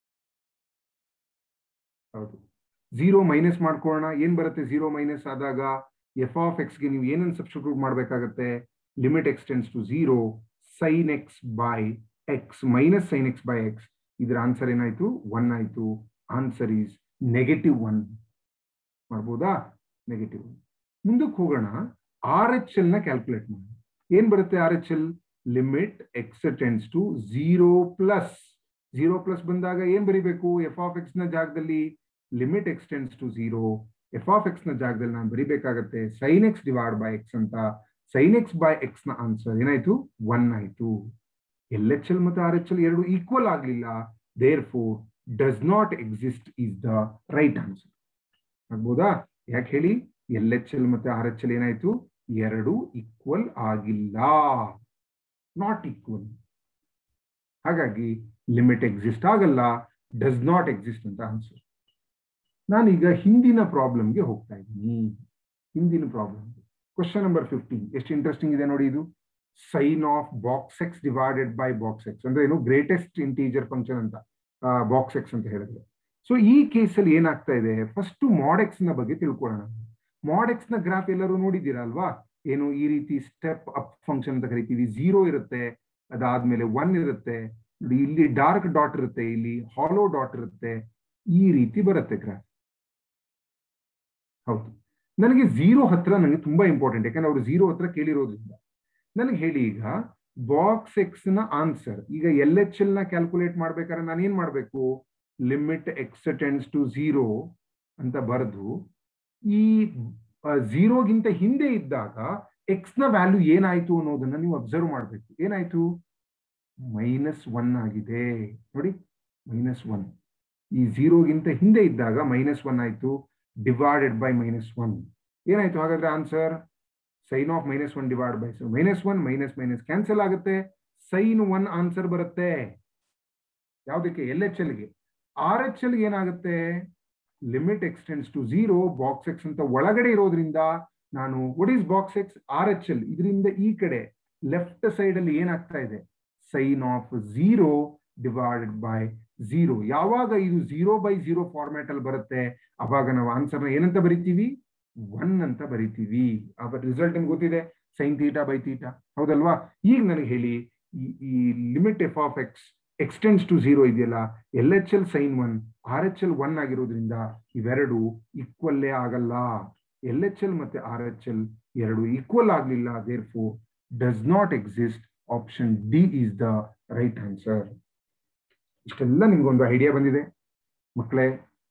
ಹೌದು ಝೀರೋ ಮೈನಸ್ ಮಾಡ್ಕೊಳ್ಳೋಣ ಏನ್ ಬರುತ್ತೆ ಝೀರೋ ಮೈನಸ್ ಆದಾಗ ಎಫ್ ಆಫ್ ಎಕ್ಸ್ಗೆ ನೀವು ಏನನ್ನು ಸಬ್ಸ್ಟಿಟ್ಯೂಟ್ ಮಾಡಬೇಕಾಗತ್ತೆ limit x tends to zero sine x by x minus sine x by x ಇದರ ಆನ್ಸರ್ ಏನಾಯ್ತು ಒನ್ ಆಯ್ತು ಆನ್ಸರ್ ಈಸ್ ನೆಗೆಟಿವ್ ಒನ್ ಮಾಡ್ಬೋದಾ ನೆಗೆಟಿವ್ ಮುಂದಕ್ಕೆ ಹೋಗೋಣ ಆರ್ ಎಚ್ ಎಲ್ ನ ಕ್ಯಾಲ್ಕುಲೇಟ್ ಮಾಡೋಣ ಏನ್ ಬರುತ್ತೆ R H L limit x tends to zero plus zero plus ಬಂದಾಗ ಏನ್ ಬರಿಬೇಕು ಎಫ್ ಆಫ್ ಎಕ್ಸ್ ನ ಜಾಗದಲ್ಲಿ limit x tends to zero f of x ನ ಜಾಗದಲ್ಲಿ ನಾನು ಬರಿಬೇಕಾಗತ್ತೆ sine x divide by x ಅಂತ ಸೈನ್ ಎಕ್ಸ್ ಬೈ ಎಕ್ಸ್ ನ ಆನ್ಸರ್ ಏನಾಯ್ತು ಒನ್ ಆಯ್ತು ಎಲ್ ಎಚ್ ಎಲ್ ಮತ್ತು ಆರ್ ಎಚ್ ಎಲ್ ಎರಡು ಈಕ್ವಲ್ ಆಗಲಿಲ್ಲ therefore does not exist is the right answer ಆಗ್ಬೋದಾ ಯಾಕೆ ಹೇಳಿ ಎಲ್ ಎಚ್ ಎಲ್ ಮತ್ತೆ ಆರ್ ಎಚ್ ಎಲ್ ಏನಾಯ್ತು ಎರಡು ಈಕ್ವಲ್ ಆಗಿಲ್ಲ ನಾಟ್ ಈಕ್ವಲ್ ಹಾಗಾಗಿ ಲಿಮಿಟ್ ಎಕ್ಸಿಸ್ಟ್ ಆಗಲ್ಲ ಡಸ್ ನಾಟ್ ಎಕ್ಸಿಸ್ಟ್ ಅಂತ ಆನ್ಸರ್ ನಾನೀಗ ಹಿಂದಿನ ಪ್ರಾಬ್ಲಮ್ಗೆ ಹೋಗ್ತಾ ಇದ್ದೀನಿ ಹಿಂದಿನ ಪ್ರಾಬ್ಲಮ್ ಕ್ವಶನ್ ನಂಬರ್ ಫಿಫ್ಟೀನ್ ಎಷ್ಟು ಇಂಟ್ರೆಸ್ಟಿಂಗ್ ಇದೆ ನೋಡಿ ಇದು sine of box x divided by box x ಅಂದ್ರೆ ಏನು ಗ್ರೇಟೆಸ್ಟ್ ಇಂಟೀಜರ್ ಫಂಕ್ಷನ್ ಅಂತ ಬಾಕ್ಸ್ ಎಕ್ಸ್ ಅಂತ ಹೇಳಿದ್ರೆ ಸೊ ಈ ಕೇಸಲ್ಲಿ ಏನಾಗ್ತಾ ಇದೆ ಫಸ್ಟ್ ಮಾಡೆಕ್ಸ್ ನ ಬಗ್ಗೆ ತಿಳ್ಕೊಳ್ಳೋಣ ಮಾಡೆಕ್ಸ್ ನ ಗ್ರಾಫ್ ಎಲ್ಲರೂ ನೋಡಿದ್ದೀರಾ ಅಲ್ವಾ ಏನು ಈ ರೀತಿ ಸ್ಟೆಪ್ ಅಪ್ ಫಂಕ್ಷನ್ ಅಂತ ಕರಿತೀವಿ ಝೀರೋ ಇರುತ್ತೆ ಅದಾದ್ಮೇಲೆ ಒನ್ ಇರುತ್ತೆ ಇಲ್ಲಿ ಡಾರ್ಕ್ ಡಾಟ್ ಇರುತ್ತೆ ಇಲ್ಲಿ ಹಾಲೋ ಡಾಟ್ ಇರುತ್ತೆ ಈ ರೀತಿ ಬರುತ್ತೆ ಗ್ರಾಫ್ ಹೌದು ನನಗೆ ಝೀರೋ ಹತ್ರ ನನಗೆ ತುಂಬಾ ಇಂಪಾರ್ಟೆಂಟ್ ಯಾಕಂದ್ರೆ ಅವರು ಝೀರೋ ಹತ್ರ ಕೇಳಿರೋದ್ರಿಂದ ನನಗೆ ಹೇಳಿ ಈಗ ಬಾಕ್ಸ್ ಎಕ್ಸ್ ನ ಆನ್ಸರ್ ಈಗ ಎಲ್ ಎಚ್ ಎಲ್ ನ ಕ್ಯಾಲ್ಕುಲೇಟ್ ಮಾಡ್ಬೇಕಾದ್ರೆ ನಾನು ಏನ್ ಮಾಡ್ಬೇಕು limit x tends to zero ಅಂತ ಬರೆದು ಈ ಝೀರೋಗಿಂತ ಹಿಂದೆ ಇದ್ದಾಗ ಎಕ್ಸ್ ನ ವ್ಯಾಲ್ಯೂ ಏನಾಯ್ತು ಅನ್ನೋದನ್ನ ನೀವು ಅಬ್ಸರ್ವ್ ಮಾಡ್ಬೇಕು ಏನಾಯ್ತು ಮೈನಸ್ ಒನ್ ಆಗಿದೆ ನೋಡಿ ಮೈನಸ್ ಒನ್ ಈ ಝೀರೋಗಿಂತ ಹಿಂದೆ ಇದ್ದಾಗ ಮೈನಸ್ ಒನ್ ಆಯ್ತು ಡಿವೈಡೆಡ್ ಬೈ ಮೈನಸ್ ಒನ್ ಏನಾಯ್ತು ಹಾಗಾದ್ರೆ answer sine of minus one divide by minus one minus minus cancel ಆಗುತ್ತೆ ಸೈನ್ ಒನ್ ಆನ್ಸರ್ ಬರುತ್ತೆ ಯಾವುದಕ್ಕೆ ಎಲ್ ಎಚ್ ಎಲ್ಗೆ ಆರ್ ಎಚ್ ಎಲ್ ಏನಾಗುತ್ತೆ limit x tends to zero box x ಅಂತ ಒಳಗಡೆ ಇರೋದ್ರಿಂದ ನಾನು what is box x R H L ಇದರಿಂದ ಈ ಕಡೆ ಲೆಫ್ಟ್ ಸೈಡ್ ಅಲ್ಲಿ ಏನಾಗ್ತಾ ಇದೆ sine of zero divided by zero ಯಾವಾಗ ಇದು ಝೀರೋ ಬೈ ಝೀರೋ ಫಾರ್ಮ್ಯಾಟ್ ಅಲ್ಲಿ ಬರುತ್ತೆ ಅವಾಗ ನಾವು ಆನ್ಸರ್ನ ಏನಂತ ಬರಿತೀವಿ ಒನ್ ಅಂತ ಬರಿತೀವಿ ಅವಾಗ ರಿಸಲ್ಟ್ ನಿಮ್ಗೆ ಗೊತ್ತಿದೆ ಸೈನ್ ತೀಟಾ ಬೈ ತೀಟಾ ಹೌದಲ್ವಾ ಈಗ ನನಗೆ ಹೇಳಿ ಈ limit f of x x tends to zero ಇದೆಯಲ್ಲ L H L sine one R H L one ಆಗಿರೋದ್ರಿಂದ ಇವೆರಡು ಈಕ್ವಲ್ಲೇ ಆಗಲ್ಲ ಎಲ್ ಎಚ್ ಎಲ್ ಮತ್ತೆ ಆರ್ ಎಚ್ ಎಲ್ ಎರಡು ಈಕ್ವಲ್ ಆಗಲಿಲ್ಲ therefore does not exist option D is the right answer ಇಷ್ಟೆಲ್ಲ ನಿಮ್ಗೊಂದು ಐಡಿಯಾ ಬಂದಿದೆ ಮಕ್ಕಳೇ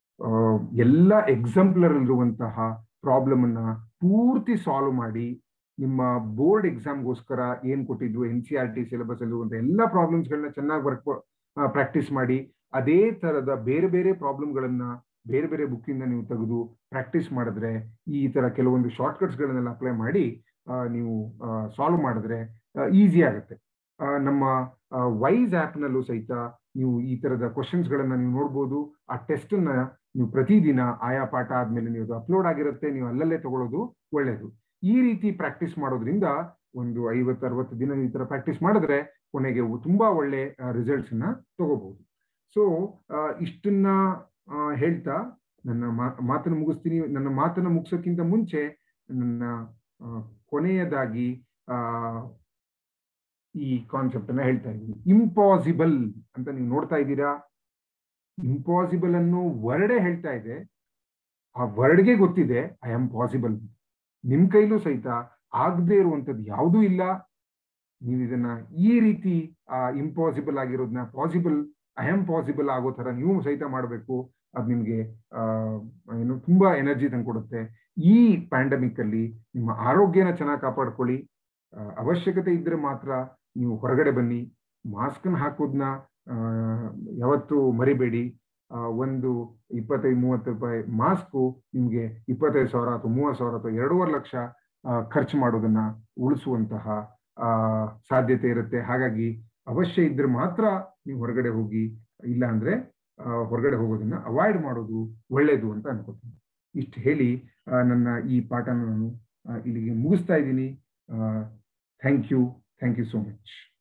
ಎಲ್ಲ ಎಕ್ಸಾಂಪ್ಲರ್ ಇರುವಂತಹ ಪ್ರಾಬ್ಲಮ್ ಅನ್ನ ಪೂರ್ತಿ ಸಾಲ್ವ್ ಮಾಡಿ ನಿಮ್ಮ ಬೋರ್ಡ್ ಎಕ್ಸಾಮ್ಗೋಸ್ಕರ ಏನ್ ಕೊಟ್ಟಿದ್ವು N C R T syllabus ಅಲ್ಲಿರುವಂತ ಎಲ್ಲ ಪ್ರಾಬ್ಲಮ್ಸ್ಗಳನ್ನ ಚೆನ್ನಾಗಿ ವರ್ಕ್ ಪ್ರಾಕ್ಟೀಸ್ ಮಾಡಿ ಅದೇ ತರದ ಬೇರೆ ಬೇರೆ ಪ್ರಾಬ್ಲಮ್ಗಳನ್ನ ಬೇರೆ ಬೇರೆ ಬುಕ್ಕಿಂದ ನೀವು ತೆಗೆದು ಪ್ರಾಕ್ಟೀಸ್ ಮಾಡಿದ್ರೆ ಈ ತರ ಕೆಲವೊಂದು ಶಾರ್ಟ್ಕಟ್ಸ್ಗಳನ್ನೆಲ್ಲ ಅಪ್ಲೈ ಮಾಡಿ ನೀವು ಸಾಲ್ವ್ ಮಾಡಿದ್ರೆ ಈಸಿ ಆಗುತ್ತೆ ನಮ್ಮ ವೈಸ್ ಆ್ಯಪ್ನಲ್ಲೂ ಸಹಿತ ನೀವು ಈ ತರದ ಕ್ವಶನ್ಸ್ಗಳನ್ನ ನೀವು ನೋಡ್ಬೋದು ಆ ಟೆಸ್ಟನ್ನ ನೀವು ಪ್ರತಿದಿನ ಆಯಾ ಪಾಠ ಆದ್ಮೇಲೆ ನೀವು ಅಪ್ಲೋಡ್ ಆಗಿರುತ್ತೆ ನೀವು ಅಲ್ಲಲ್ಲೇ ತಗೊಳ್ಳೋದು ಒಳ್ಳೇದು ಈ ರೀತಿ ಪ್ರಾಕ್ಟೀಸ್ ಮಾಡೋದ್ರಿಂದ ಒಂದು ಐವತ್ತು ಅರವತ್ತು ದಿನ ಈ ತರ ಪ್ರಾಕ್ಟೀಸ್ ಮಾಡಿದ್ರೆ ಕೊನೆಗೆ ತುಂಬಾ ಒಳ್ಳೆ ರಿಸಲ್ಟ್ಸ್ ನ ತಗೋಬಹುದು ಸೊ ಇಷ್ಟನ್ನ ಹೇಳ್ತಾ ನನ್ನ ಮಾತನ್ನು ಮುಗಿಸ್ತೀನಿ ನನ್ನ ಮಾತನ್ನು ಮುಗಿಸೋಕ್ಕಿಂತ ಮುಂಚೆ ನನ್ನ ಕೊನೆಯದಾಗಿ ಆ ಈ ಕಾನ್ಸೆಪ್ಟ್ ಅನ್ನ ಹೇಳ್ತಾ ಇದ್ದೀನಿ ಇಂಪಾಸಿಬಲ್ ಅಂತ ನೀವು ನೋಡ್ತಾ ಇದ್ದೀರಾ ಇಂಪಾಸಿಬಲ್ ಅನ್ನೋ ವರ್ಡೇ ಹೇಳ್ತಾ ಇದೆ ಆ ವರ್ಡ್ಗೆ ಗೊತ್ತಿದೆ ಐ ಆಮ್ ಪಾಸಿಬಲ್ ನಿಮ್ ಕೈಲೂ ಸಹಿತ ಆಗದೆ ಇರುವಂತದ್ದು ಯಾವುದೂ ಇಲ್ಲ ನೀವು ಇದನ್ನ ಈ ರೀತಿ ಆ ಇಂಪಾಸಿಬಲ್ ಆಗಿರೋದನ್ನ ಪಾಸಿಬಲ್ ಐ ಆಮ್ ಪಾಸಿಬಲ್ ಆಗೋ ತರ ನೀವು ಸಹಿತ ಮಾಡಬೇಕು ಅದು ನಿಮ್ಗೆ ಆ ಏನು ತುಂಬಾ ಎನರ್ಜಿ ತಂದ್ಕೊಡುತ್ತೆ ಈ ಪ್ಯಾಂಡಮಿಕ್ ಅಲ್ಲಿ ನಿಮ್ಮ ಆರೋಗ್ಯನ ಚೆನ್ನಾಗಿ ಕಾಪಾಡ್ಕೊಳ್ಳಿ ಅವಶ್ಯಕತೆ ಇದ್ರೆ ಮಾತ್ರ ನೀವು ಹೊರಗಡೆ ಬನ್ನಿ ಮಾಸ್ಕ್ನ ಹಾಕೋದನ್ನ ಯಾವತ್ತೂ ಮರಿಬೇಡಿ ಒಂದು ಇಪ್ಪತ್ತೈದು ಮೂವತ್ತು ರೂಪಾಯಿ ಮಾಸ್ಕು ನಿಮಗೆ ಇಪ್ಪತ್ತೈದು ಸಾವಿರ ಅಥವಾ ಮೂವತ್ತು ಸಾವಿರ ಅಥವಾ ಎರಡೂವರೆ ಲಕ್ಷ ಖರ್ಚು ಮಾಡೋದನ್ನ ಉಳಿಸುವಂತಹ ಸಾಧ್ಯತೆ ಇರುತ್ತೆ ಹಾಗಾಗಿ ಅವಶ್ಯ ಇದ್ರೆ ಮಾತ್ರ ನೀವು ಹೊರಗಡೆ ಹೋಗಿ ಇಲ್ಲ ಅಂದ್ರೆ ಹೊರಗಡೆ ಹೋಗೋದನ್ನ ಅವಾಯ್ಡ್ ಮಾಡೋದು ಒಳ್ಳೇದು ಅಂತ ಅನ್ಕೋತೀನಿ ಇಷ್ಟು ಹೇಳಿ ನನ್ನ ಈ ಪಾಠನ ನಾನು ಇಲ್ಲಿಗೆ ಮುಗಿಸ್ತಾ ಇದ್ದೀನಿ thank you thank you so much